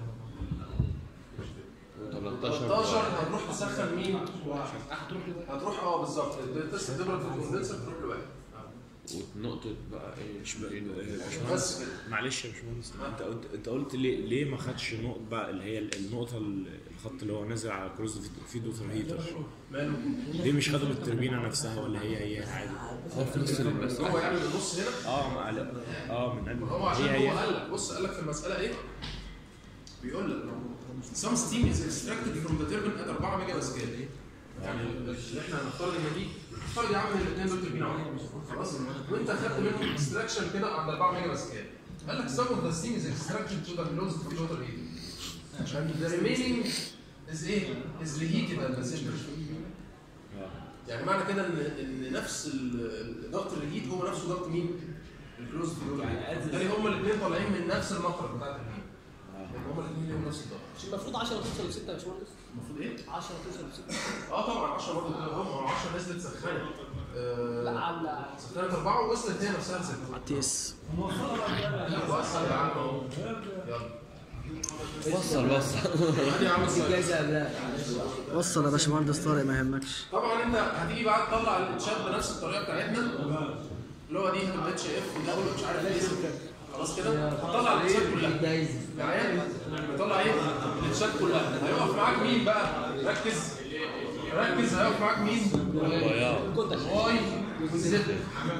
و13 13 هتروح تسخن مين؟ هتروح هتروح اه بالظبط التست تبرد في الكوندنسر تروح لواحد ونقطة بقى ايه مش بقى- باشمهندس بس كده معلش يا باشمهندس انت قلت انت قلت ليه ليه ما خدش نقط بقى اللي هي النقطه ال الخط اللي هو نازل على كروز في دوتر هيتر ماله دي مش خدم التربينه نفسها ولا هي هي عادي هو في نص المسألة هو يعني من النص هنا اه ما قال- اه من قلب هو عشان هي هو هي قال لك بص قال لك في المساله ايه؟ بيقول لك some steam is extracted from the turbine at 4 ميجا باسكال يعني اللي احنا هنفترض ان دي افترض يا عم ان الاثنين دول تربين واحد خلاص وانت اخدت منهم اكستراكشن كده عند 4 ميجا باسكال قال لك some of the steam is extracted to the closed water heater and the remaining is ايه؟ is reheated at the center يعني معنى كده ان ان نفس ال- ضغط الهيت هو نفسه ضغط مين؟ الكلوز يعني بالتالي هما الاثنين طالعين من نفس المخرج بتاعت الهيت يعني هما الاثنين ليهم نفس الضغط مش المفروض 10 توصل ل 6 يا باشمهندس المفروض ايه؟ 10 توصل ل 6 اه طبعا 10 برضه كده هم هو 10 نزلت سخنت آه، لا عامله سخنت اربعه ووصلت هي نفسها لسته تي اس وصل يا عم اهو يلا وصل وصل ادي يا عم السؤال وصل يا باشمهندس طارق ما يهمكش طبعا انت هتيجي بعد تطلع الشات بنفس الطريقه بتاعتنا اللي هو دي هتبقى اتش اف وده هو مش عارف ايه خلاص كده هتطلع الاتشات كلها معايا هتطلع ايه الاتشات كلها هيقف معاك مين بقى ركز ركز هيقف معاك مين ضياع واي وزد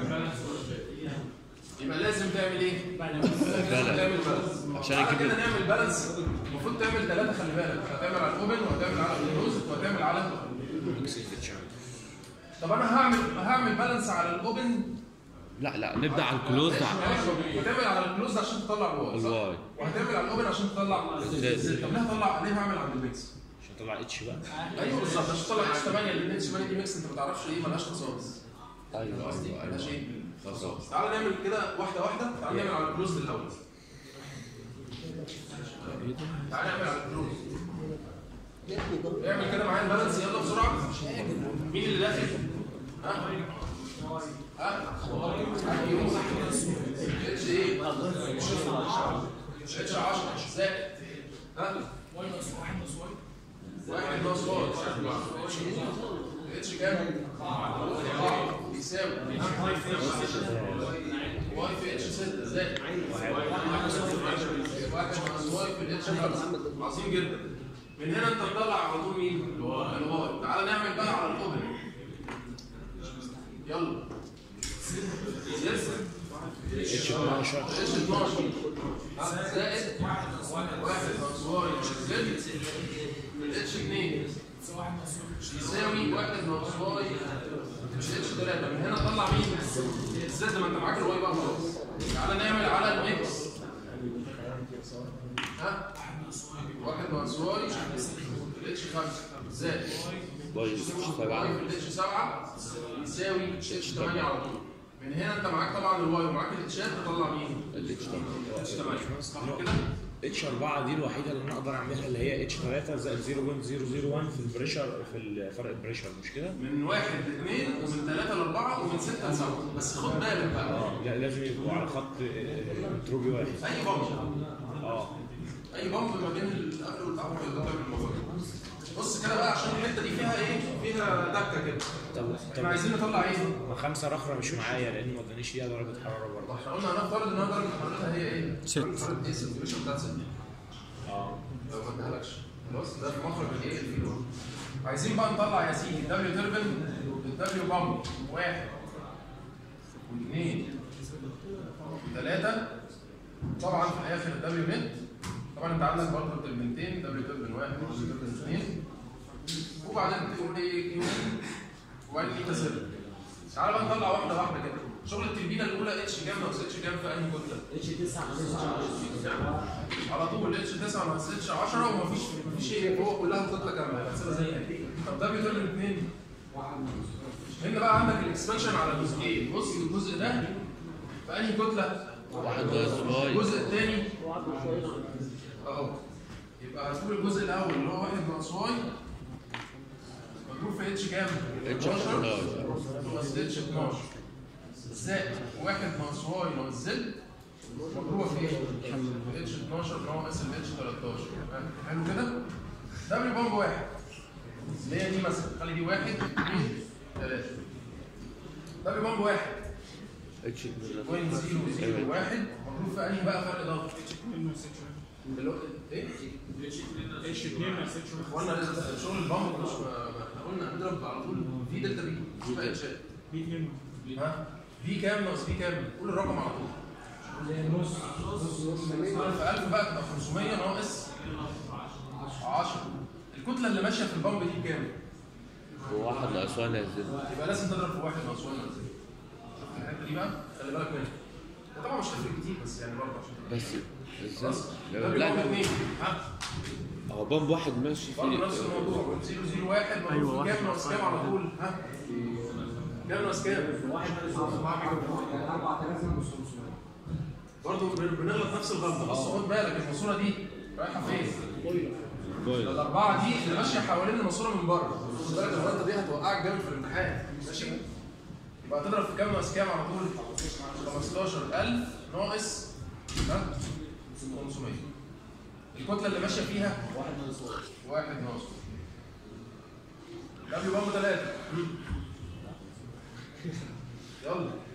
يبقى لازم تعمل ايه؟ لازم تعمل بالانس عشان بعد اجيب كده نعمل بالانس المفروض تعمل ثلاثه خلي بالك هتعمل على الاوبن وهتعمل على الكلوز وهتعمل على طب انا هعمل هعمل بالانس على الاوبن لا لا نبدا على الكلوز ده هتعمل على الكلوز عشان تطلع الواي صح؟ الواي وهتعمل على الاوبن عشان تطلع الزد. طب ليه هطلع ليه هعمل عند الميكس؟ عشان طلع اتش بقى ايوه بالظبط عشان تطلع اتش 8 لان اتش 8 دي ميكس انت ما تعرفش ايه مالهاش خصائص ايوه قصدي ايوه مالهاش ايوه ايه؟ خلاص تعالى نعمل كده واحده واحده تعالى نعمل على الكلوز الاول تعالى نعمل على الكلوز اعمل كده معايا البالانس يلا بسرعه مين اللي داخل؟ ها؟ ها؟ اتش ايه؟ اتش 10 زائد ها؟ واحد ناقص واحد اتش كام؟ أربعة يساوي واي في اتش 6 زائد واحد ناقص واي في الاتش 5 عظيم جدا من هنا انت تطلع على طول مين؟ الواي تعال نعمل بقى على الاوبن يلا اتش 12 اتش 12 زائد واحد ناقص واي زائد الاتش 2 يساوي واحد ناقص واي اتش 3 من هنا طلع مين؟ الزد ما انت معاك الواي بقى خلاص تعالى نعمل على الميكس ها؟ واحد ناقص واي الاتش 5 زائد كويس واي سبعة في الاتش 7 يساوي اتش 8 على طول من هنا انت معاك طبعا الواي ومعاك الاتشات تطلع مين؟ الاتش طبعا اتش 8 صح كده؟ اتش 4 دي الوحيده اللي انا اقدر اعملها اللي هي اتش 3 زائد 0.001 في البريشر في فرق البريشر مش كده؟ من واحد لاثنين ومن ثلاثة لأربعة ومن ستة لسبعة بس خد بالك بقى اه لا لازم يبقوا على خط انتروبي واحد أي بامب اه أي بامب ما بين القبل والتعامل تقدر تعمل الموضوع ده. بص كده بقى عشان الحتة دي فيها إيه؟ فيها دكة كده طب احنا طب عايزين نطلع إيه؟ ما خمسه رخره مش معايا لان ما ادانيش ليها درجه حراره برضه احنا قلنا هنفترض إن درجة حرارتها هي إيه؟ ست. درجة حرارة إيه؟ السيركيوليشن بتاعت ست اه لو ما ادهالكش خلاص ده في مخرج الايه الفيلو عايزين بقى نطلع يا سيدي الدبليو تربن الدبليو بامب واحد واثنين وثلاثة طبعا في الاخر الدبليو نت طبعا انت عندك برضه التربنتين دبليو تربن واحد ودبليو تربن اثنين وبعدين تقول ايه كيو وبعدين ايه تسلم تعالى بقى نطلع واحده واحده كده شغل التربينه الاولى اتش كام ناقص اتش كام في انهي كتله؟ اتش 9 على طول اتش 9 ناقص اتش 10 ومفيش مفيش شيء هو كلها كتله كامله هتسيبها زي ما هي طب ده بيدل الاثنين هنا بقى عندك الاكسبانشن على جزئين بص الجزء ده في انهي كتله؟ واحد ناقص واي الجزء الثاني اهو يبقى هتقول الجزء الاول اللي هو 1 ناقص واي مضروب في اتش كام؟ اتش 12 11 ناقص اتش 12 زائد 1 ناقص واي ناقص زد مضروبه في ايه؟ اتش 12 ناقص ال اتش 13 حلو كده؟ دبليو بامب واحد اللي هي دي مثلا خلي دي واحد اثنين ثلاثه دبليو بامب واحد اتش بوينت زيرو زيرو واحد مضروب في انهي بقى فرق ضغط؟ اللي هو ايه؟ اتش 2 ما يسيبش اخوانا لسه شغل البامب مش ما ما احنا قلنا هنضرب على طول في دلتا بي مش بقى اتشات بي 2 ها في كام ناقص في كام؟ قول الرقم على طول نص في 1000 بقى تبقى 500 ناقص 10 الكتله اللي ماشيه في البامب دي بكام؟ وواحد ناقص واحد نازل يبقى لازم تضرب في واحد ناقص واحد ناقص زيرو. شفت الحته دي بقى خلي بالك منها ده طبعا مش هتفرق كتير بس يعني برضه عشان تبقى بس ازاي؟ خلاص ده لا بيبقى لا اثنين ها هو بامب واحد ماشي برضه فيه نفس الموضوع 001 أيوة، أيوة واحد كام ناقص كام على طول ها كام ناقص كام؟ برضه بن- بنغلط نفس الغلطه بص خد بالك الماسوره دي رايحه فين؟ بويلر الأربعة دي اللي ماشية حوالين الماسورة من بره خد بالك الغلطة دي هتوقعك جامد في الامتحان ماشي؟ يبقى هتضرب في كام ناقص كام على طول؟ 15000 ناقص ها؟ 500 الكتلة اللي ماشية فيها واحد ناقص واحد ناقص ده بيبقى ثلاثة يلا